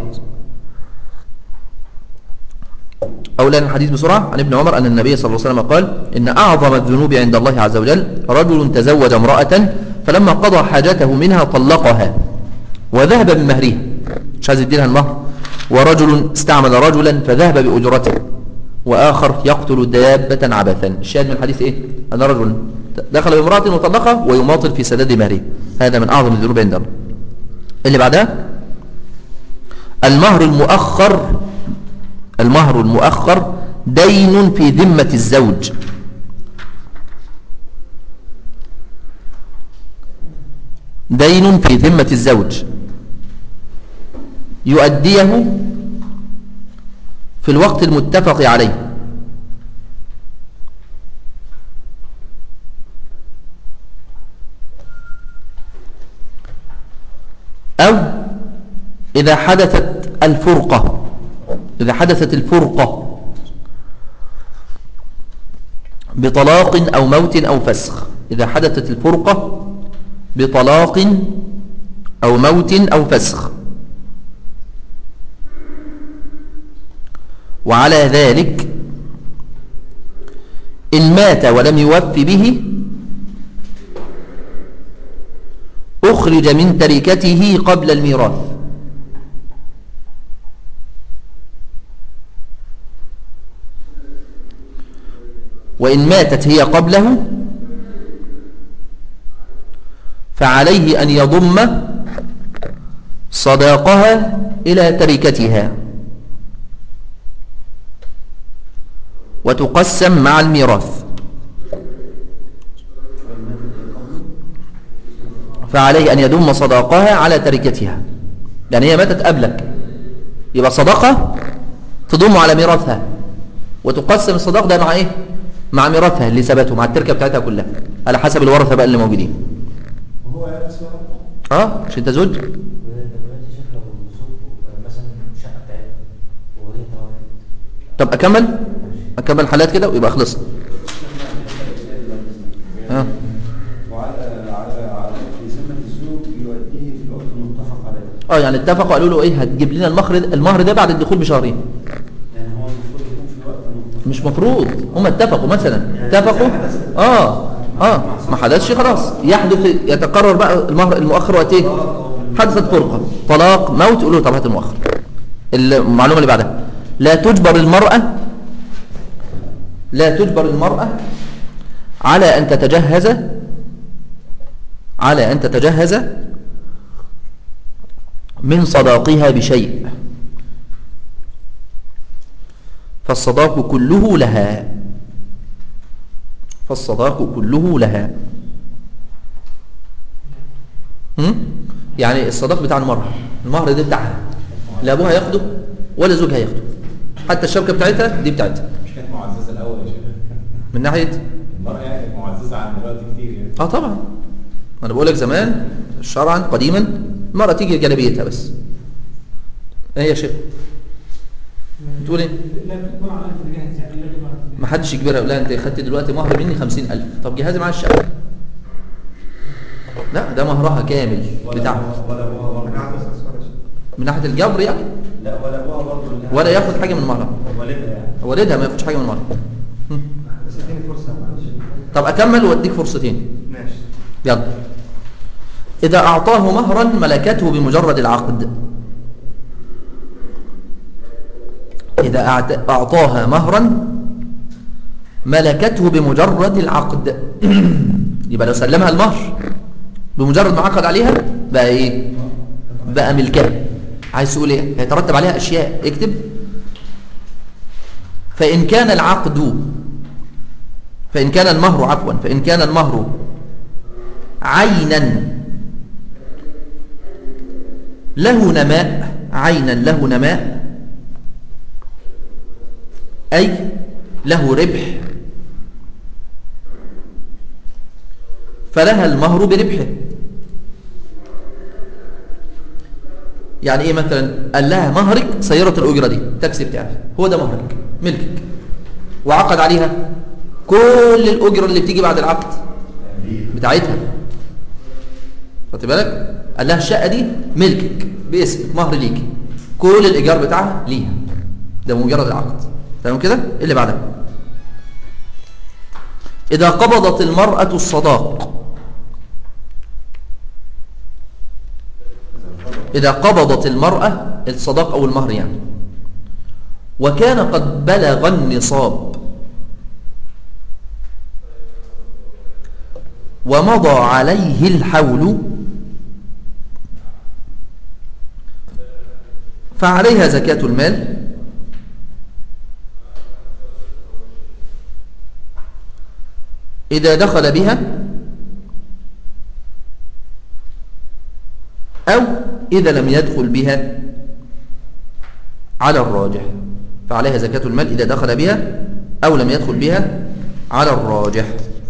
أولا الحديث بسرعة عن ابن عمر أن النبي صلى الله عليه وسلم قال إن أعظم الذنوب عند الله عز وجل رجل تزوج امرأة فلما قضى حاجته منها طلقها وذهب بمهرها مش عايز يديلها المهر ورجل استعمل رجلا فذهب بأجرته وآخر يقتل دابة عبثا الشاهد من الحديث إيه أن رجل دخل بامرأة وطلقها ويماطل في سداد مهره هذا من أعظم الذنوب عند الله اللي بعدها المهر المؤخر المهر المؤخر دين في ذمة الزوج دين في ذمة الزوج يؤديه في الوقت المتفق عليه أو إذا حدثت الفرقة إذا حدثت الفرقة بطلاق أو موت أو فسخ إذا حدثت الفرقة بطلاق أو موت أو فسخ وعلى ذلك إن مات ولم يوف به أخرج من تركته قبل الميراث وإن ماتت هي قبله فعليه أن يضم صداقها إلى تركتها وتقسم مع الميراث فعليه أن يضم صداقها على تركتها يعني هي ماتت قبلك يبقى صداقة تضم على ميراثها وتقسم الصداق ده مع ايه مع ميراثها اللي ثبته مع التركه بتاعتها كلها على حسب الورثه بقى اللي موجودين وهو يرث اه مش انت زوج دلوقتي شوف لو الزوج مثلا الشقه بتاعتها وهي توفت طب اكمل اكمل حالات كده ويبقى خلص اه وعلى على على في ذمة الزوج يؤديه في الوقت المتفق عليه اه يعني اتفقوا قالوا له ايه هتجيب لنا المهر المهر ده بعد الدخول بشهرين يعني هو المفروض يكون في الوقت المتفق مش مفروض هم اتفقوا مثلا اتفقوا اه اه ما حدثش خلاص يحدث يتقرر بقى المهر المؤخر وقت ايه حدثت فرقه طلاق موت يقولوا له طب هات المؤخر المعلومه اللي بعدها لا تجبر المراه لا تجبر المراه على ان تتجهز على ان تتجهز من صداقها بشيء فالصداق كله لها فالصداق كله لها هم؟ يعني الصداق بتاع المرأة المهر ده بتاعها لا أبوها ياخده ولا زوجها ياخده حتى الشبكة بتاعتها دي بتاعتها مش كانت معززه الاول يا شيخ من ناحية المرأة يعني كانت معززه عن دلوقتي كتير يعني اه طبعا انا بقول لك زمان شرعا قديما المرأة تيجي جلبيتها بس ايه يا شيخ بتقول ايه لا تكون على انت جاهز يعني لا تكون ما حدش يجبرها يقول لها انت خدت دلوقتي مهر مني 50000 طب جهازي معايا الشقه لا ده مهرها كامل بتاعها ولا ابوها برضه من ناحيه الجبر يعني لا ولا ابوها برضه إنها- ولا ياخد حاجه من مهرها والدها يعني والدها ما ياخدش حاجه من مهرها هم. بس اديني فرصه معلش طب اكمل واديك فرصتين ماشي يلا إذا أعطاه مهرا ملكته بمجرد العقد إذا أعت- أعطاها مهرا ملكته بمجرد العقد يبقى لو سلمها المهر بمجرد ما عقد عليها بقى إيه بقى ملكها عايز تقول إيه هيترتب عليها أشياء اكتب فإن كان العقد فإن كان المهر عفوا فإن كان المهر عينا له نماء عينا له نماء أي له ربح فلها المهر بربحه يعني ايه مثلا قال لها مهرك سيارة الأجرة دي تاكسي بتاعك هو ده مهرك ملكك وعقد عليها كل الأجرة اللي بتيجي بعد العقد بتاعتها خدت بالك قال لها الشقة دي ملكك باسمك مهر ليكي كل الإيجار بتاعها ليها ده مجرد العقد تمام كده إيه اللي بعدها إذا قبضت المرأة الصداق إذا قبضت المرأة الصداق أو المهر يعني وكان قد بلغ النصاب ومضى عليه الحول فعليها زكاة المال إذا دخل بها أو إذا لم يدخل بها على الراجح فعليها زكاة المال إذا دخل بها أو لم يدخل بها على الراجح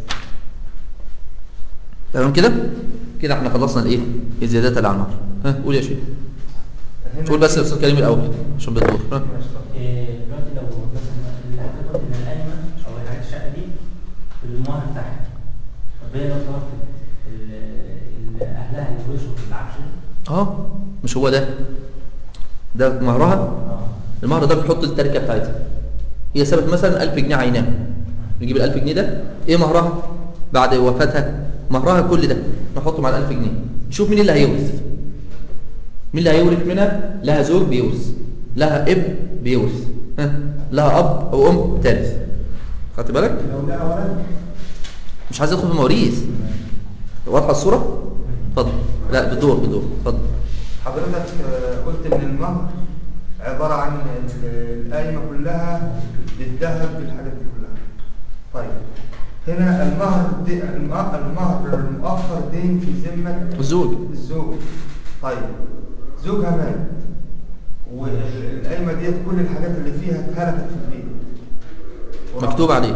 تمام كده كده احنا خلصنا الايه الزيادات اللي على النهر ها قول يا شيخ هنا قول بس يا استاذ كريم الاول عشان بتدور ها ماشي طب. إيه، دلوقتي لو مثلا اللي هتاخد من القايمه او الحاجات الشقه دي المهر بتاعها طب هي لو طلبت ال- ال- اهلها يورثوا في العفش اه مش هو ده ده مهرها اه المهر ده بتحط التركه بتاعتها هي سابت مثلا 1000 جنيه عيناه نجيب ال 1000 جنيه ده ايه مهرها بعد وفاتها مهرها كل ده نحطه مع ال 1000 جنيه نشوف مين اللي هيورث مين اللي هيورث منها لها زوج بيورث لها اب بيورث ها لها اب او ام تارث خدت بالك لو لقى ولد مش عايز ادخل في مواريث واضحه الصوره اتفضل لا بدور بدور اتفضل حضرتك آه، قلت ان المهر عبارة عن ال- القايمة كلها بالذهب بالحاجات دي كلها طيب هنا المهر دي الم- المهر المؤخر دين في ذمة الزوج الزوج طيب زوجها مات والقايمة ديت كل الحاجات اللي فيها اتهلكت في البيت مكتوب عليه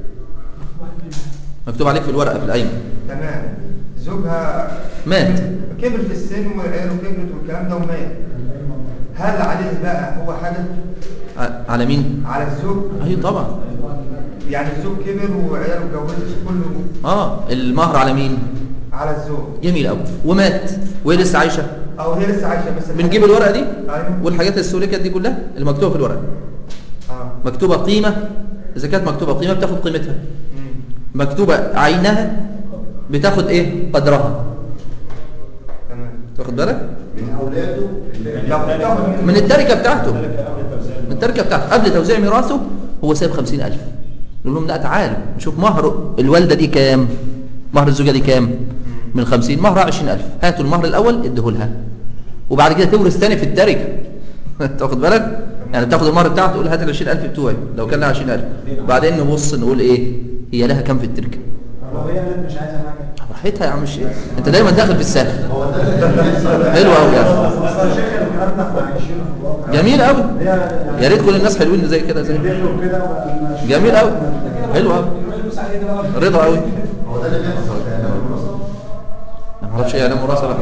مكتوب عليك في الورقه في القايمه تمام زوجها مات. كبر في السن وعياله كبرت والكلام ده ومات هل عليه بقى هو حاجة ع- على مين على الزوج اي طبعا يعني الزوج كبر وعياله اتجوزت كله اه المهر على مين على الزوج جميل قوي ومات وهي لسه عايشه او هي لسه عايشه بس بنجيب الورقه دي ايوه والحاجات السوليكات دي كلها المكتوبه في الورقه اه مكتوبه قيمه اذا كانت مكتوبه قيمه بتاخد قيمتها مم. مكتوبه عينها بتاخد ايه قدرها تمام تاخد بالك من اولاده لو بتاخد من التركه بتاعته ذلك قبل التوزيع من التركه بتاعته قبل توزيع ميراثه هو سايب 50000 نقول لهم لا تعالوا نشوف مهر الوالده دي كام مهر الزوجه دي كام من 50 مهرها 20000 هاتوا المهر الاول اديه لها وبعد كده تورث تاني في التركه تاخد بالك يعني بتاخد المهر بتاعها تقول هات ال 20000 بتوعي لو كان لها 20000 وبعدين نبص نقول ايه هي لها كام في التركه لو هي قالت مش عايزه حاجه براحتها يا عم الشيخ انت دايما داخل في السهل هو ده اللي بيحصل حلو قوي يعني اصل يا شيخ الكلام ده احنا عايشينه في الواقع جميل قوي هي يعني يا ريت كل الناس حلوين زي كده زي بيدخلوا كده وما- جميل قوي حلو قوي الفلوس عليه ده بقى. رضا قوي هو ده اللي بيحصل في اعلام المنصه ما اعرفش ايه اعلام مراسله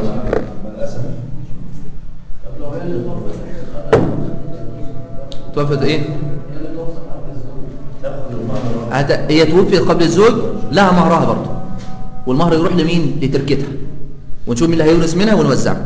توفت ايه هت- هي توفي قبل الزوج لها مهرها برضه والمهر يروح لمين لتركتها ونشوف مين اللي هيورث منها ونوزعه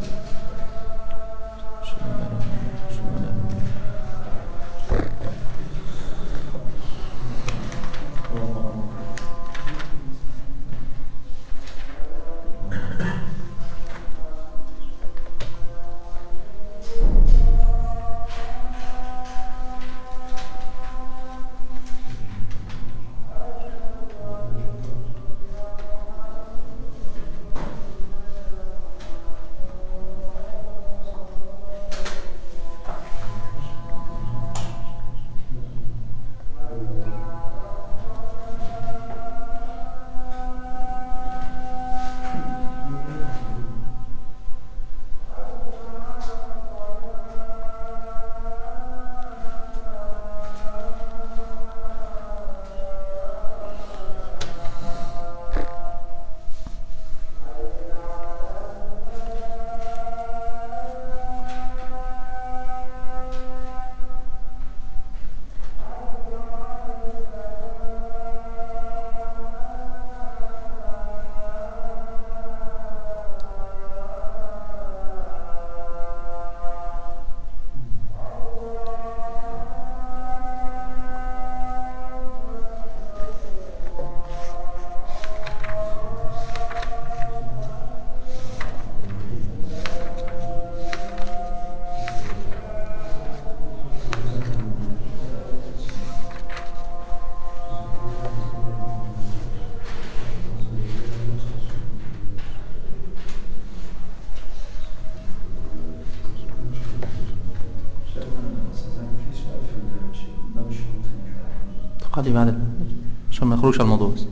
تقالي بعد ال- عشان ما يخرجش على الموضوع بس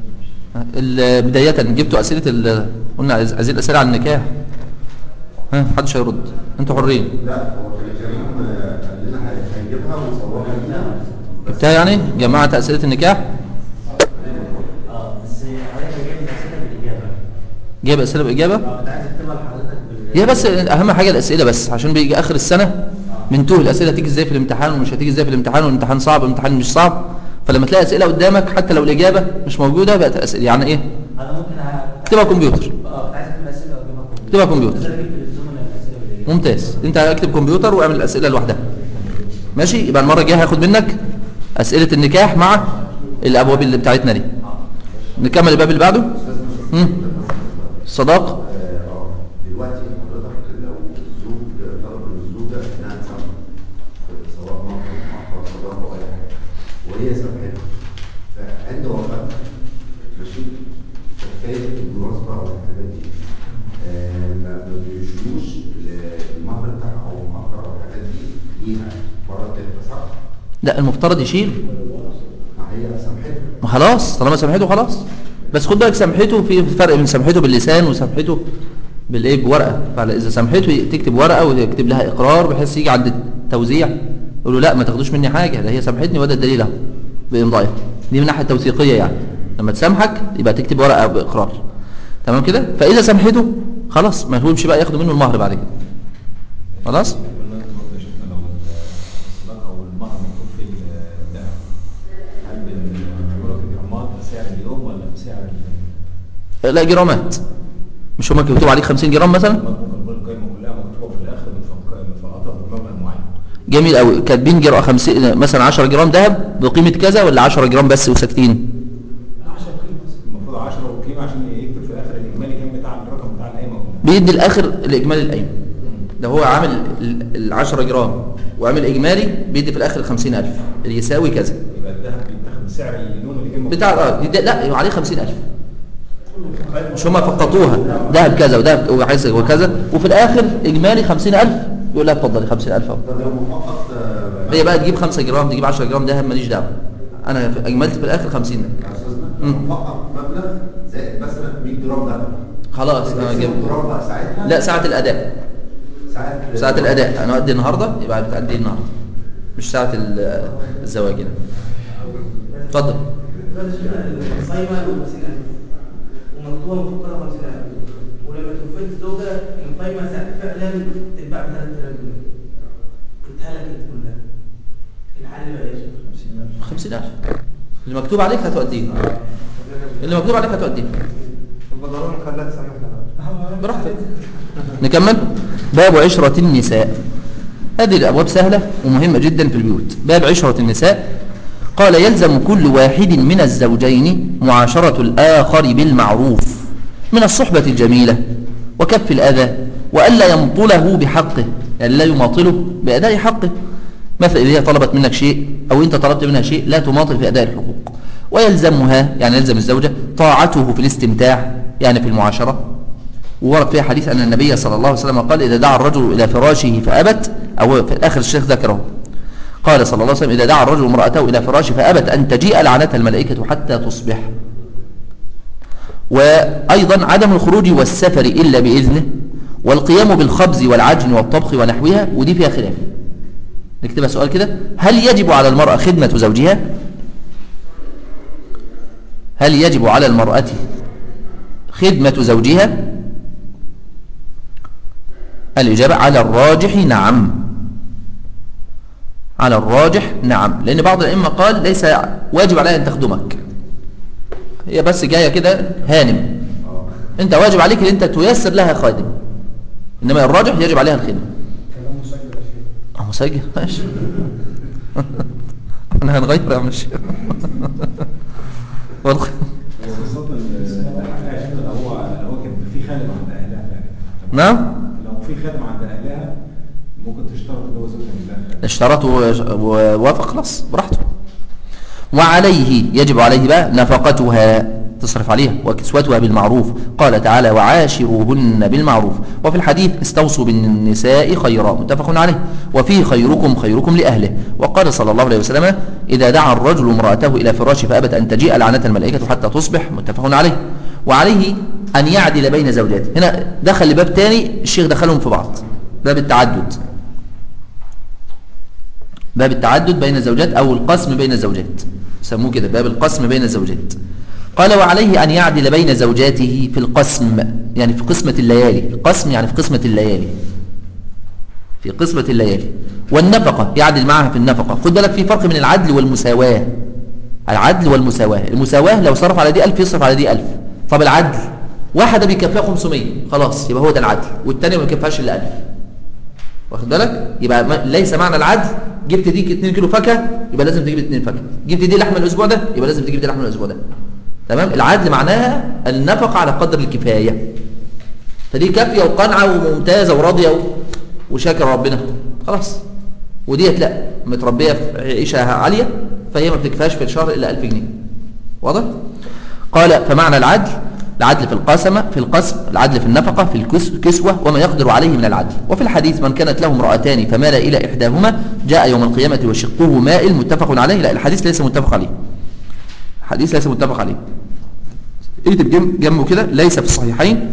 ال- بداية جبتوا أسئلة ال- قلنا عايز- عايزين الأسئلة عن النكاح ها محدش هيرد انتوا حرين لا هو كان كريم آه، قال لنا هي- هيجيبها ويصورها لنا جبتها يعني جمعت أسئلة النكاح اه بس حضرتك جايب الاسئله بالاجابه جايب أسئلة بإجابة اه كنت عايز اكتبها لحضرتك بال هي بس أهم حاجة الأسئلة بس عشان بيجي آخر السنة بنتوه الأسئلة هتيجي إزاي في الامتحان ومش هتيجي إزاي في الامتحان والامتحان صعب والامتحان مش صعب فلما تلاقي أسئلة قدامك حتى لو الإجابة مش موجودة بقت أسئلة يعني إيه انا ممكن أ- اكتبها كمبيوتر اه كنت عايز اكتب الاسئله واجيبها كمبيوتر اكتبها كمبيوتر. بس انا جبت للزملاء الاسئله بالاجابه ممتاز انت اكتب كمبيوتر واعمل الاسئله لوحدها ماشي يبقى المره الجايه هاخد منك اسئله النكاح مع الابواب اللي بتاعتنا دي نكمل الباب اللي بعده مم. الصداق اه آه. دلوقتي حضرتك لو الزوج طلب من الزوجه انها تسامحه سواء مهر مهر صداقه او اي حاجه وهي سامحته فعند وفاتها ماشي كفايه المناسبه او الحاجات دي آه، ما ما بيشيلوش المهر بتاعها او المهر او الحاجات دي ليها بره التركه صح؟ لا المفترض يشيل ما هي سامحته ما خلاص طالما سامحته خلاص بس خد بالك سامحته في فرق بين سامحته باللسان وسامحته بالايه بورقه فاذا سامحته تكتب ورقه وتكتب لها اقرار بحيث يجي عند التوزيع يقول له لا ما تاخدوش مني حاجه ده هي سامحتني وده الدليل اهو بامضائها دي من الناحيه التوثيقيه يعني لما تسامحك يبقى تكتب ورقه باقرار تمام كده فاذا سامحته خلاص ما يهمش بقى ياخدوا منه المهر بعد كده خلاص قلنا برضه يا شيخنا لو الصداقه او المهر مكتوب في الذهب هل بنقول في جرامات بسعر اليوم ولا بسعر ال- لا جرامات مش هما مكتوب عليك 50 جرام مثلا ممكن يكون القيمه كلها مكتوبه في الاخر متفق- متفقطه بمبلغ معين جميل قوي كاتبين جرام 50 مثلا 10 جرام ذهب بقيمه كذا ولا 10 جرام بس وساكتين المفروض 10 والقيمه عشان يكتب في الاخر الاجمالي كام بتاع الرقم بتاع القايمه كلها بيدي الاخر الاجمالي القايمه ده هو عامل ال 10 جرام وعامل اجمالي بيدي في الاخر 50000 اللي يساوي كذا يبقى الذهب بيتاخد بسعر اليوم اللي كان بتاع اه يدي- لا يبقى عليه 50000 مش هما فقطوها ذهب كذا وذهب وعايز وكذا وفي الاخر اجمالي 50000 يقول لها اتفضلي 50000 اهو طب لو مفقط آه، هي بقى تجيب 5 جرام تجيب 10 جرام ذهب ماليش دعوه انا اجملت في الاخر 50 مم. فقط مبلغ زائد مثلا 100 جرام ده خلاص انا جبت جرام بقى ساعتها لا ساعة الأداء ساعات ساعة الأداء أنا أدي النهاردة يبقى بتأدي النهاردة مش ساعة ال- الزواج هنا اتفضل صايمة 50000 ومكتوبة مفكرة 50000 ولما توفيت الزوجة القايمة ساعة فعلا تتباع ب 3000 جنيه اتهلكت كلها الحل بقى ايش؟ خمسين ألف اللي مكتوب عليك هتؤديه اللي مكتوب عليك هتؤديه البدرون خلاها تسامحنا براحتك نكمل باب عشرة النساء هذه الأبواب سهلة ومهمة جدا في البيوت باب عشرة النساء قال يلزم كل واحد من الزوجين معاشرة الآخر بالمعروف من الصحبة الجميلة وكف الأذى وألا يمطله بحقه يعني لا يماطله بأداء حقه مثلا إذا هي طلبت منك شيء أو أنت طلبت منها شيء لا تماطل في أداء الحقوق ويلزمها يعني يلزم الزوجة طاعته في الاستمتاع يعني في المعاشرة وورد فيها حديث أن النبي صلى الله عليه وسلم قال إذا دعا الرجل إلى فراشه فأبت أو في آخر الشيخ ذكره قال صلى الله عليه وسلم إذا دعا الرجل امرأته إلى فراشه فأبت أن تجيء لعنتها الملائكة حتى تصبح وأيضا عدم الخروج والسفر إلا بإذنه والقيام بالخبز والعجن والطبخ ونحوها ودي فيها خلاف نكتبها سؤال كده هل يجب على المرأة خدمة زوجها هل يجب على المرأة خدمة زوجها الإجابة على الراجح نعم على الراجح نعم لأن بعض الأئمة قال ليس واجب عليها أن تخدمك هي بس جاية كده هانم أنت واجب عليك أن أنت تيسر لها خادم إنما الراجح يجب عليها الخدمة كلام مسجل يا شيخ اه مسجل ماشي احنا هنغير يا عم الشيخ والله خاصة لو هو لو هو كان في خادم عند أهلها يعني نعم لو في خادم عند أهلها ممكن تشترط اللي هو زوجها لله اشترط ووافق خلاص براحته وعليه يجب عليه بقى نفقتها تصرف عليها وكسوتها بالمعروف قال تعالى وعاشروهن بالمعروف وفي الحديث استوصوا بالنساء خيرا متفق عليه وفيه خيركم خيركم لأهله وقال صلى الله عليه وسلم إذا دعا الرجل امرأته إلى فراشه فأبت أن تجيء لعنة الملائكة حتى تصبح متفق عليه وعليه أن يعدل بين زوجاته هنا دخل لباب تاني الشيخ دخلهم في بعض باب التعدد باب التعدد بين الزوجات أو القسم بين الزوجات سموه كده باب القسم بين الزوجات قال وعليه أن يعدل بين زوجاته في القسم يعني في قسمة الليالي القسم يعني في قسمة الليالي في قسمة الليالي والنفقة يعدل معها في النفقة خد بالك في فرق بين العدل والمساواة العدل والمساواة المساواة لو صرف على دي ألف يصرف على دي ألف طب العدل واحدة بيكفيها 500 خلاص يبقى هو ده العدل والتانية ما بيكفيهاش إلا 1000 واخد بالك يبقى ما ليس معنى العدل جبت دي 2 كيلو فاكهه يبقى لازم تجيب 2 فاكهه جبت دي لحمه الاسبوع ده يبقى لازم تجيب دي لحمه الاسبوع ده تمام العدل معناها النفقه على قدر الكفايه فدي كافيه وقانعه وممتازه وراضيه و... وشاكر ربنا خلاص وديت لا متربيه في عيشه عاليه فهي ما بتكفاش في الشهر الا 1000 جنيه واضح قال فمعنى العدل العدل في القسمة في القسم العدل في النفقة في الكسوة وما يقدر عليه من العدل وفي الحديث من كانت له امرأتان فمال إلى إحداهما جاء يوم القيامة وشقه مائل متفق عليه لا الحديث ليس متفق عليه الحديث ليس متفق عليه اكتب جنب جنبه كده ليس في الصحيحين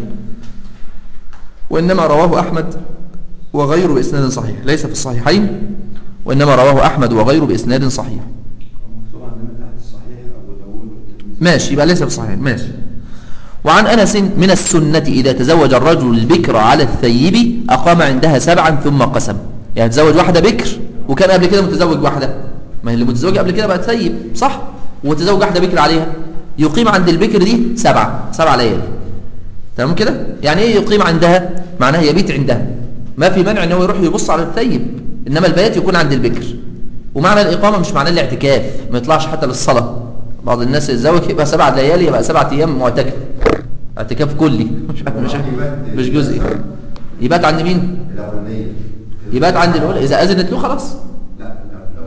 وإنما رواه أحمد وغيره بإسناد صحيح ليس في الصحيحين وإنما رواه أحمد وغيره بإسناد صحيح مكتوب عندنا تحت الصحيح ابو داوود والترمذي ماشي يبقى ليس في الصحيحين ماشي وعن أنس من السنة إذا تزوج الرجل البكر على الثيب أقام عندها سبعا ثم قسم يعني تزوج واحدة بكر وكان قبل كده متزوج واحدة ما هي اللي متزوجة قبل كده بقت ثيب صح وتزوج واحدة بكر عليها يقيم عند البكر دي سبعة سبعة ليالي تمام كده يعني ايه يقيم عندها معناها يبيت عندها ما في منع ان هو يروح يبص على الثيب انما البيات يكون عند البكر ومعنى الاقامه مش معناه الاعتكاف ما يطلعش حتى للصلاه بعض الناس يتزوج يبقى سبع ليالي يبقى سبعة ايام معتكف اعتكاف كلي مش مش مش جزئي يبات عند مين الأولانية يبات عند الاولى اذا اذنت له خلاص لا لا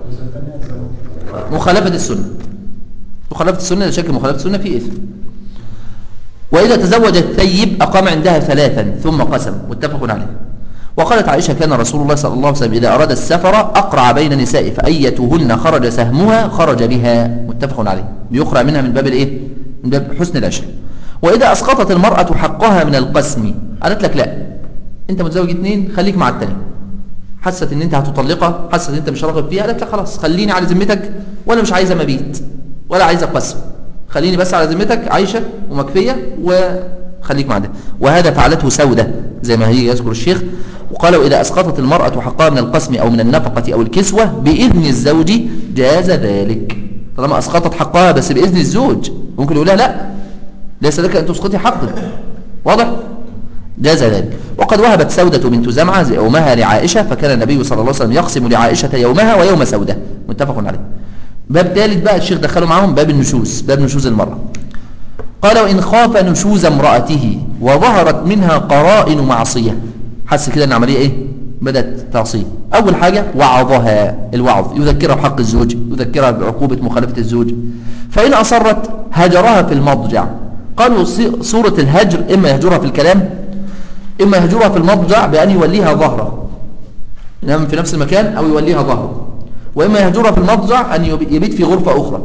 لو مخالفه السنه مخالفه السنه لا شك مخالفه السنه في اثم واذا تزوج الثيب اقام عندها ثلاثا ثم قسم متفق عليه وقالت عائشه كان رسول الله صلى الله عليه وسلم اذا اراد السفر اقرع بين نسائه فايتهن خرج سهمها خرج بها متفق عليه بيقرع منها من باب الايه من باب حسن العشرة وإذا أسقطت المرأة حقها من القسم قالت لك لا أنت متزوج اثنين خليك مع التاني حست ان انت هتطلقها حست ان انت مش راغب فيها قالت لك خلاص خليني على ذمتك وانا مش عايزه مبيت ولا عايزه قسم خليني بس على ذمتك عايشه ومكفيه وخليك مع ده وهذا فعلته سوده زي ما هي يذكر الشيخ وقال واذا اسقطت المراه حقها من القسم او من النفقه او الكسوه باذن الزوج جاز ذلك طالما اسقطت حقها بس باذن الزوج ممكن يقول لها لا ليس لك ان تسقطي حقك واضح جاز ذلك وقد وهبت سودة بنت زمعة يومها لعائشة فكان النبي صلى الله عليه وسلم يقسم لعائشة يومها ويوم سودة متفق عليه باب ثالث بقى الشيخ دخله معاهم باب النشوز باب نشوز المرأة قال وإن خاف نشوز امرأته وظهرت منها قرائن معصية حس كده ان عملية ايه بدأت تعصيه أول حاجة وعظها الوعظ يذكرها بحق الزوج يذكرها بعقوبة مخالفة الزوج فإن أصرت هجرها في المضجع قالوا صورة الهجر إما يهجرها في الكلام إما يهجرها في المضجع بأن يوليها ظهره ينام في نفس المكان أو يوليها ظهره وإما يهجرها في المضجع أن يبيت في غرفة أخرى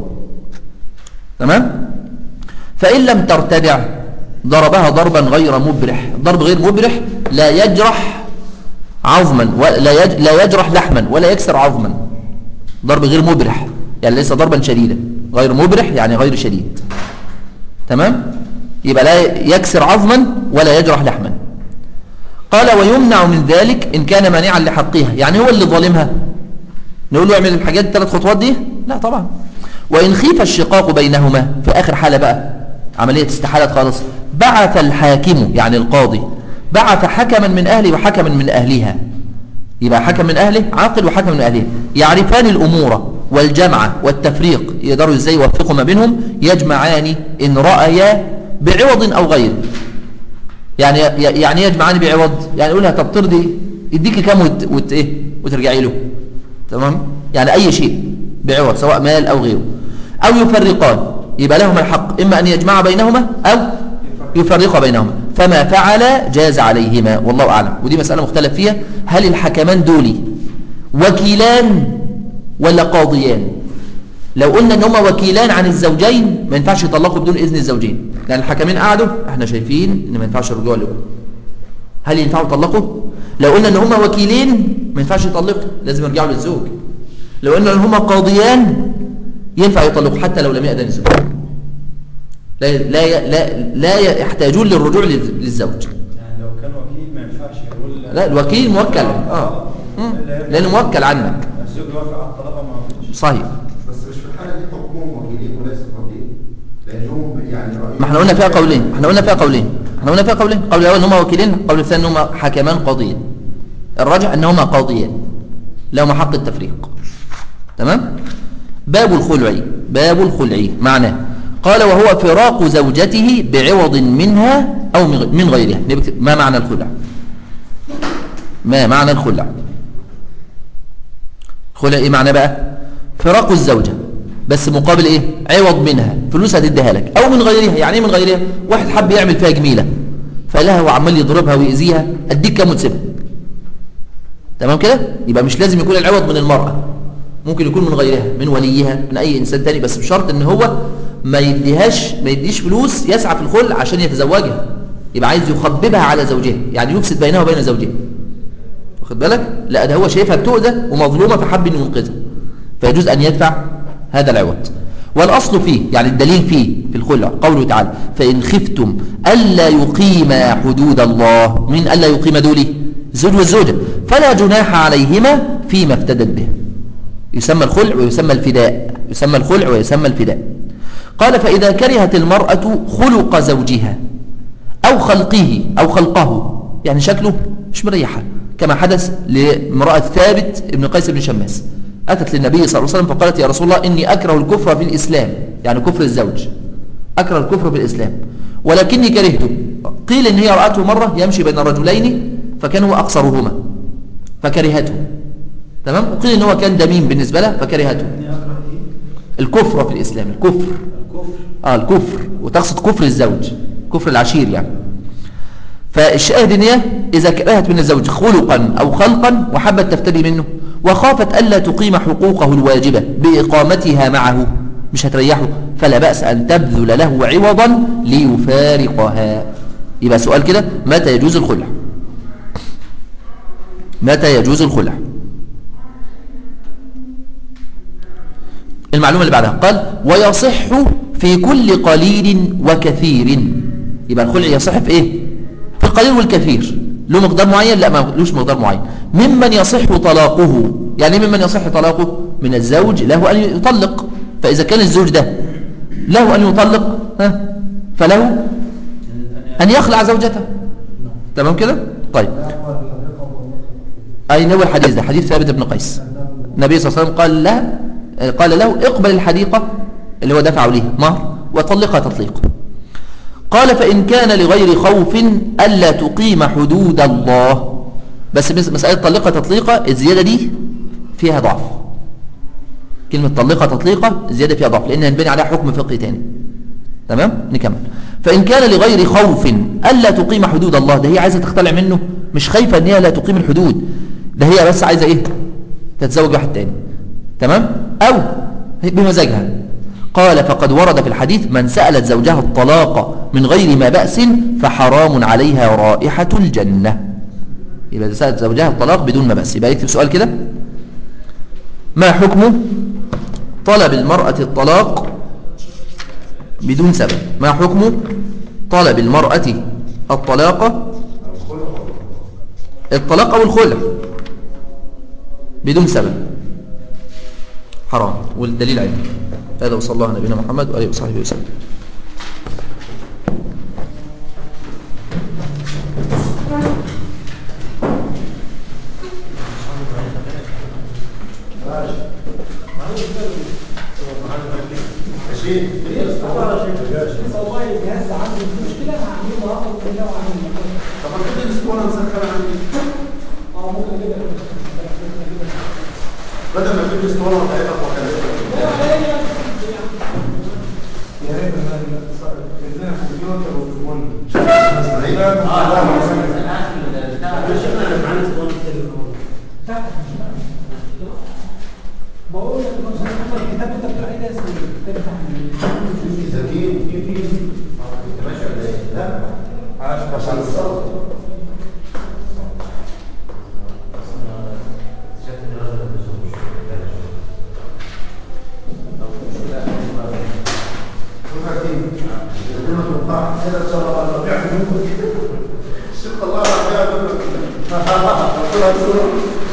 تمام فإن لم ترتدع ضربها ضربا غير مبرح ضرب غير مبرح لا يجرح عظما ولا يج... لا يجرح لحما ولا يكسر عظما ضرب غير مبرح يعني ليس ضربا شديدا غير مبرح يعني غير شديد تمام يبقى لا يكسر عظما ولا يجرح لحما قال ويمنع من ذلك إن كان مانعا لحقها يعني هو اللي ظالمها نقول له اعمل الحاجات الثلاث خطوات دي لا طبعا وإن خيف الشقاق بينهما في آخر حالة بقى عملية استحالة خالص بعث الحاكم يعني القاضي بعث حكما من أهله وحكما من أهلها يبقى حكم من أهله عاقل وحكم من أهله يعرفان الأمور والجمع والتفريق يقدروا ازاي يوفقوا ما بينهم يجمعان إن رأيا بعوض أو غيره يعني يعني يجمعان بعوض يعني يقول لها طب ترضي يديكي كام وت... وت... ايه وترجعي له تمام يعني أي شيء بعوض سواء مال أو غيره أو يفرقان يبقى لهما الحق إما أن يجمع بينهما أو يفرق بينهما فما فعل جاز عليهما والله أعلم ودي مسألة مختلف فيها هل الحكمان دولي وكيلان ولا قاضيان لو قلنا ان هما وكيلان عن الزوجين ما ينفعش يطلقوا بدون اذن الزوجين لان الحكمين قعدوا احنا شايفين ان ما ينفعش الرجوع لكم هل ينفعوا يطلقوا لو قلنا ان هما وكيلين ما ينفعش يطلقوا لازم يرجعوا للزوج لو قلنا ان هما قاضيان ينفع يطلقوا حتى لو لم يأذن الزوج لا لا لا لا يحتاجون للرجوع للزوج يعني لو كان وكيل ما ينفعش يقول لا الوكيل موكل اه مم. لانه موكل عنك الزوج يوافق على الطلاق ما فيش صحيح بس مش في الحالة دي حكمهم وكيلين وليس قاضيين لأنهم يعني رأيهم ما احنا قلنا فيها قولين احنا قلنا فيها قولين احنا قلنا فيها قولين قول الاول ان هم وكيلين القول الثاني ان هم حكمان قاضيين الراجح ان هم قاضيان لهم حق التفريق تمام باب الخلع باب الخلع معناه قال وهو فراق زوجته بعوض منها او من غيرها نكتب ما معنى الخلع ما معنى الخلع خلع ايه معنى بقى فراق الزوجه بس مقابل ايه عوض منها فلوس هتديها لك او من غيرها يعني ايه من غيرها واحد حب يعمل فيها جميله فلها وعمال يضربها ويأذيها اديك كام وتسيبها تمام كده يبقى مش لازم يكون العوض من المرأة ممكن يكون من غيرها من وليها من اي انسان تاني بس بشرط ان هو ما يديهاش ما يديش فلوس يسعى في الخلع عشان يتزوجها يبقى عايز يخببها على زوجها يعني يفسد بينها وبين زوجها واخد بالك لا ده هو شايفها بتؤذى ومظلومه فحب انه ينقذها فيجوز ان يدفع هذا العوض والأصل فيه يعني الدليل فيه في الخلع قوله تعالى فإن خفتم ألا يقيم حدود الله من ألا يقيم دولي الزوج والزوجة فلا جناح عليهما فيما افتدت به يسمى الخلع ويسمى الفداء يسمى الخلع ويسمى الفداء قال فإذا كرهت المرأة خلق زوجها أو خلقه أو خلقه يعني شكله مش مريحة كما حدث لامرأة ثابت ابن قيس بن شماس أتت للنبي صلى الله عليه وسلم فقالت يا رسول الله إني أكره الكفر في الإسلام يعني كفر الزوج أكره الكفر في الإسلام ولكني كرهته قيل إن هي رأته مرة يمشي بين الرجلين فكان هو أقصرهما فكرهته تمام وقيل إن هو كان دميم بالنسبة له فكرهته الكفر في الإسلام الكفر الكفر آه الكفر وتقصد كفر الزوج كفر العشير يعني فالشاهد ان هي إذا كرهت من الزوج خلقا أو خلقا وحبت تفتدي منه وخافت ألا تقيم حقوقه الواجبة بإقامتها معه مش هتريحه فلا بأس أن تبذل له عوضا ليفارقها يبقى سؤال كده متى يجوز الخلع متى يجوز الخلع المعلومة اللي بعدها قال ويصح في كل قليل وكثير يبقى الخلع يصح في ايه في القليل والكثير له مقدار معين لا ما لوش مقدار معين ممن يصح طلاقه يعني إيه ممن يصح طلاقه من الزوج له أن يطلق فإذا كان الزوج ده له أن يطلق ها فله أن يخلع زوجته تمام كده طيب أين هو الحديث ده حديث ثابت بن قيس النبي صلى الله عليه وسلم قال له قال له اقبل الحديقة اللي هو دفع ليه مهر وطلقها تطليق قال فإن كان لغير خوف ألا تقيم حدود الله بس مس- مسألة طلقة تطليقة الزيادة دي فيها ضعف كلمة طلقة تطليقة الزيادة فيها ضعف لأن ينبني عليها حكم فقهي تاني تمام نكمل فإن كان لغير خوف ألا تقيم حدود الله ده هي عايزة تختلع منه مش خايفة أن هي لا تقيم الحدود ده هي بس عايزة إيه تتزوج واحد تاني تمام أو بمزاجها قال فقد ورد في الحديث من سألت زوجها الطلاق من غير ما بأس فحرام عليها رائحة الجنة يبقى إذا سألت زوجها الطلاق بدون ما بأس يبقى يكتب سؤال كده ما حكم طلب المرأة الطلاق بدون سبب ما حكم طلب المرأة الطلاق الطلاق أو الخلع بدون سبب حرام والدليل عليه هذا وصلى الله على نبينا محمد وآله وصحبه وسلم طب ما كده الاسطوانه مسخره عندي بدل ما تجيب الاسطوانه وتعيطك وكلمك يا ريت انا عندنا كمبيوتر وتليفون مش احنا اللي معانا اسطوانه التليفون بقول لك مش هنحط الكتاب انت بتقول عليه ده اسمه الكتاب بتاع زكين في في ماشي ولا ايه؟ لا عشان الصوت الشيخ الله يرحمه